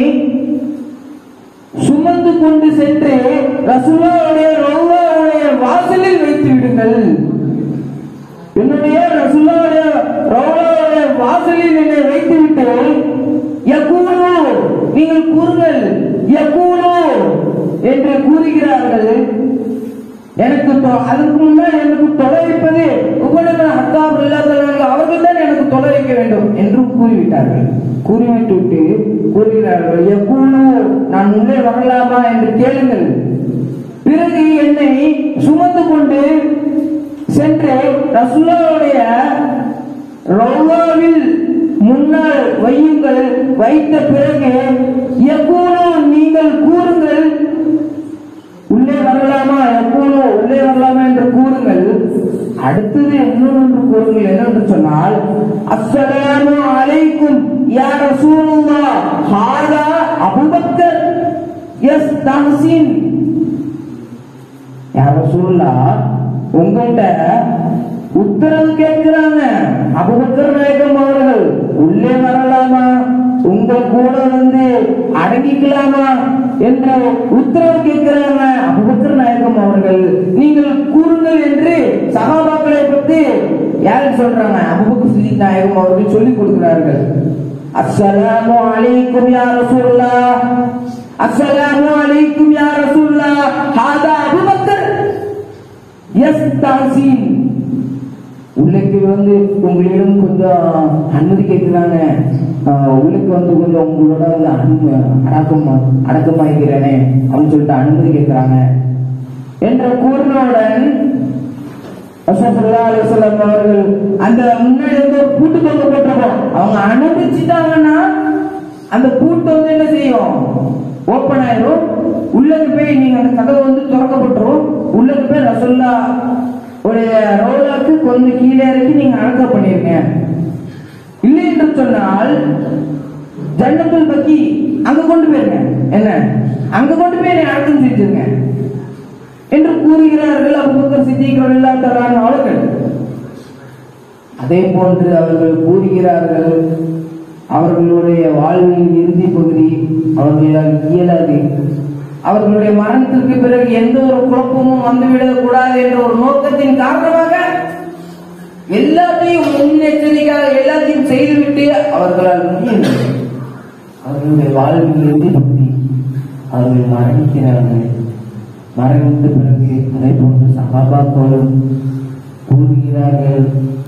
சுமந்து கொண்டு சென்று ரசூலாவுடைய ரவுலாவுடைய வாசலில் வைத்து விடுங்கள் என்னுடைய ரசூலாவுடைய ரவுலாவுடைய வாசலில் என்னை வைத்து விட்டு யகூலு நீங்கள் கூறுங்கள் யகூலு என்று கூறுகிறார்கள் எனக்கு தொ- அதற்கு முன்னால் எனக்கு தொலை வைப்பது உங்களிடம் அத்தாப் இல்லாதவர்கள் அவர்கள் தான் எனக்கு தொலை வைக்க வேண்டும் என்றும் கூறிவிட்டார்கள் கூறிவிட்டு விட்டு கூறுகிறார்கள் எப்போது நான் உள்ளே வரலாமா என்று கேளுங்கள் பிறகு என்னை சுமந்து கொண்டு சென்று ரசுல்லாவுடைய ரவுலாவில் முன்னால் வையுங்கள் வைத்த பிறகு எப்போது நீங்கள் கூறுங்கள் உள்ளே வரலாமா எப்போதோ உள்ளே வரலாமா என்று கூறுங்கள் அடுத்தது இன்னொன்று கூறுங்கள் என்னென்று சொன்னால் அஸ்ஸலாமு அலைக்கும் யா ரசூலுல்லாஹ் ஹாதா அபூபக்கர் எஸ் தஹ்சீன் யா ரசூலுல்லாஹ் உங்கள்கிட்ட உத்தரவு கேட்கிறாங்க அபூபக்கர் நாயகம் அவர்கள் உள்ளே வரலாமா உங்கள் கூட வந்து அடங்கிக்கலாமா என்று உத்தரவு கேட்கிறாங்க அபூபக்கர் நாயகம் அவர்கள் நீங்கள் கூறுங்கள் என்று சகாபாக்களை பற்றி யார் சொல்றாங்க அபூபக்கர் சித்திக் நாயகம் அவர்கள் சொல்லிக் கொடுக்கிறார்கள் அஸ்ஸலாமு அலைக்கும் யா ரசூலுல்லாஹ் அஸ்ஸலாமு அலைக்கும் யா ரசூலுல்லாஹ் ஹாதா அபூபக்கர் எஸ் தாசீன் உள்ளுக்கு வந்து உங்களிடம் கொஞ்சம் அனுமதி கேட்கிறாங்க ஆஹ் உள்ளுக்கு வந்து கொஞ்சம் உங்களோட வந்து அன்பு அடக்கமா அடக்கமாகிறேனே அப்படின்னு சொல்லிட்டு அனுமதி கேட்கிறாங்க என்ற கூறினவுடன் ரசூலுல்லாஹி அலைஹி வஸல்லம் அவர்கள் அந்த முன்னாடி வந்து ஒரு பூட்டு தொங்க போட்டிருக்கோம் அவங்க அனுமதிச்சிட்டாங்கன்னா அந்த பூட்டு வந்து என்ன செய்யும் ஓப்பன் ஆயிரும் உள்ளக்கு போய் நீங்க அந்த கதவு வந்து திறக்கப்பட்டுரும் உள்ளக்கு போய் ரசோல்லா உடைய ரோலாக்கு கொஞ்சம் கீழே இறக்கி நீங்க அடக்க பண்ணிருங்க இல்லை என்று சொன்னால் ஜன்னத்துல் பக்கி அங்க கொண்டு போயிருங்க என்ன அங்க கொண்டு போய் என்னை அடக்கம் செஞ்சிருங்க என்று கூறுகிறார்கள் அபூபக்கர் சித்திக் ரலியல்லாஹு தஆலா அன்ஹு அவர்கள் அதே போன்று அவர்கள் கூறுகிறார்கள் அவர்களுடைய வாழ்வின் இறுதி பகுதி அவர்களால் இயலாது அவர்களுடைய மரணத்திற்கு பிறகு எந்த ஒரு குழப்பமும் வந்துவிடக் கூடாது என்ற ஒரு நோக்கத்தின் காரணமாக எல்லாத்தையும் முன்னெச்சரிக்கையாக எல்லாத்தையும் செய்துவிட்டு அவர்களால் முடியவில்லை அவர்களுடைய வாழ்வின் இறுதி பகுதி அவர்கள் மரணிக்கிறார்கள் மரணித்த பிறகு அதே போன்று சகாபாக்களும் கூறுகிறார்கள்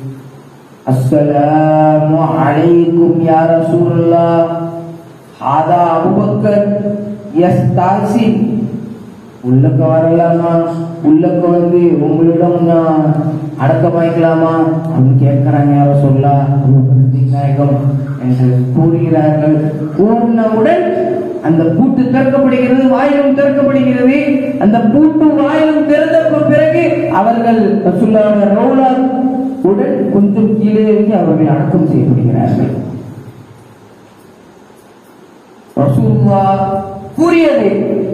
அஸ்ஸலாமு அலைக்கும் யா ரசூலுல்லாஹ் ஹாதா அபூபக்கர் எஸ் தாசின் உள்ளக்க வரலாமா உள்ளக்க வந்து உங்களிடம் நான் அடக்கமாய்க்கலாமா அப்படின்னு கேட்கிறாங்க யாரோ சொல்லா நாயகம் என்று கூறுகிறார்கள் கூறினவுடன் அந்த பூட்டு திறக்கப்படுகிறது வாயிலும் திறக்கப்படுகிறது அந்த பூட்டு வாயிலும் திறந்த பிறகு அவர்கள் ரசூலுல்லாஹி ரவுலா உடன் கொஞ்சம் கீழே இறங்கி அவர்கள் அடக்கம் செய்யப்படுகிறார்கள் ரசூலுல்லாஹ் கூறியது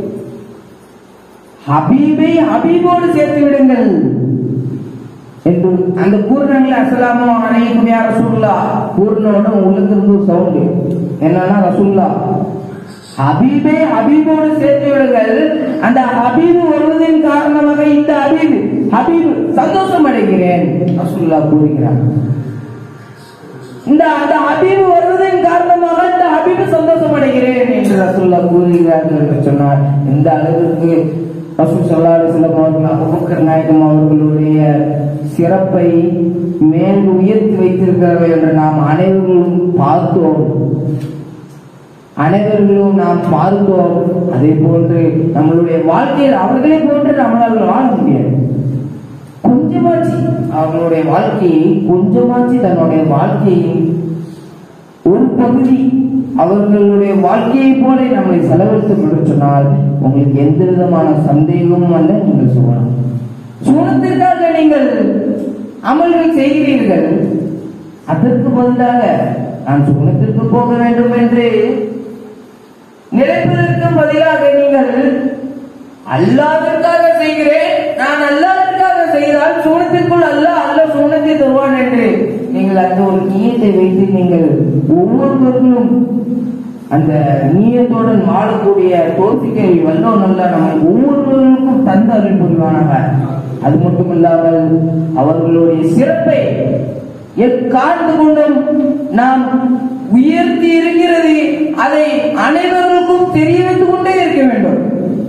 ஹபீபை ஹபீபோடு சேர்த்து விடுங்கள் என்று அந்த பூர்ணங்கள அஸ்ஸலாமு அலைக்கும் யா ரசூலுல்லா பூர்ணோட உள்ளுக்கு இருந்து ஒரு சவுண்ட் என்னன்னா ரசூலுல்லா ஹபீபை ஹபீபோடு சேர்த்து விடுங்கள் அந்த ஹபீபு வருவதன் காரணமாக இந்த ஹபீப் ஹபீப் சந்தோஷம் அடைகிறேன் ரசூலுல்லா கூறுகிறார் இந்த அந்த ஹபீப் வருவதன் காரணமாக இந்த ஹபீப் சந்தோஷம் அடைகிறேன் என்று ரசூல்லா கூறுகிறார்கள் என்று சொன்னார் இந்த அளவிற்கு ரசூல் ஸல்லல்லாஹு அலைஹி வஸல்லம் அவர்கள் அபூபக்கர் நாயகம் அவர்களுடைய சிறப்பை மேல் உயர்த்தி வைத்திருக்கிறார்கள் என்று நாம் அனைவரும் பார்த்தோம் அனைவர்களும் நாம் பார்த்தோம் அதே போன்று நம்மளுடைய வாழ்க்கையில் அவர்களே போன்று நம்மளால் வாழ முடியாது கொஞ்சமாச்சு அவர்களுடைய வாழ்க்கையை கொஞ்சமாச்சு தன்னுடைய வாழ்க்கையை ஒரு பகுதி அவர்களுடைய வாழ்க்கையை போல நம்மை செலவழித்து என்று சொன்னால் உங்களுக்கு எந்த விதமான சந்தேகமும் அல்ல நீங்கள் சொல்லணும் சூனத்திற்காக நீங்கள் அமல்கள் செய்கிறீர்கள் அதற்கு பதிலாக நான் சூனத்திற்கு போக வேண்டும் என்று நினைப்பதற்கும் பதிலாக நீங்கள் அல்லாவிற்காக செய்கிறேன் நான் அல்லாவிற்காக செய்தால் சூனத்திற்குள் அல்ல அல்ல சூனத்தை தருவான் என்று நீங்கள் அந்த ஒரு நீயத்தை வைத்து நீங்கள் ஒவ்வொருவர்களும் அந்த நீயத்துடன் வாழக்கூடிய தோசிக்கை வல்லோ நல்ல நம்ம ஒவ்வொருவருக்கும் தந்த அருள் புரிவானாக அது மட்டுமில்லாமல் அவர்களுடைய சிறப்பை எக்காண்டு கொண்டும் நாம் உயர்த்தி இருக்கிறது அதை அனைவருக்கும் தெரிய வைத்துக் கொண்டே இருக்க வேண்டும்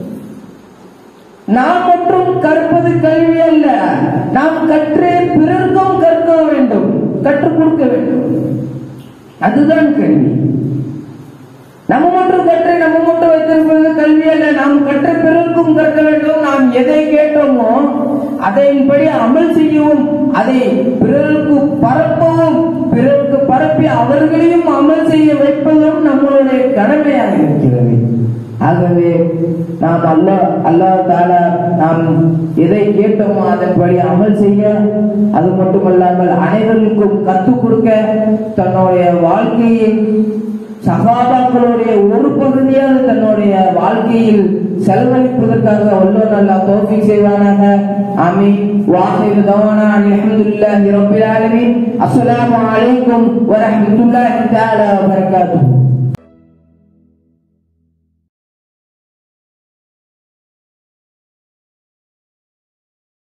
நாம் மட்டும் கற்பது கல்வி அல்ல நாம் கற்றே பிறர்க்கும் கற்க வேண்டும் கற்றுக் கொடுக்க வேண்டும் அதுதான் கல்வி நம்ம மட்டும் கற்று நம்ம மட்டும் வைத்திருப்பது கல்வி அல்ல நாம் கற்ற பிறருக்கும் கற்க வேண்டும் நாம் எதை கேட்டோமோ அதன்படி அமல் செய்யவும் அதை பிறருக்கு பரப்பவும் பிறருக்கு பரப்பி அவர்களையும் அமல் செய்ய வைப்பதும் நம்மளுடைய கடமையாக இருக்கிறது ஆகவே நாம் அல்லாஹ் அல்லாஹ் தாலா நாம் எதை கேட்டோமோ அதன்படி அமல் செய்ய அது மட்டுமல்லாமல் அனைவருக்கும் கற்றுக் கொடுக்க தன்னுடைய வாழ்க்கையை சகாபாக்களுடைய ஒரு பகுதியாக தன்னுடைய வாழ்க்கையில் செலவழிப்பதற்காக வல்லோர் நல்லா தோஃபி செய்வானாக ஆமீன் வாஹிர் தவானா அல்ஹம்துலில்லாஹி ரப்பில் ஆலமீன் அஸ்ஸலாமு அலைக்கும் வரஹ்மத்துல்லாஹி தஆலா வபரகாத்துஹு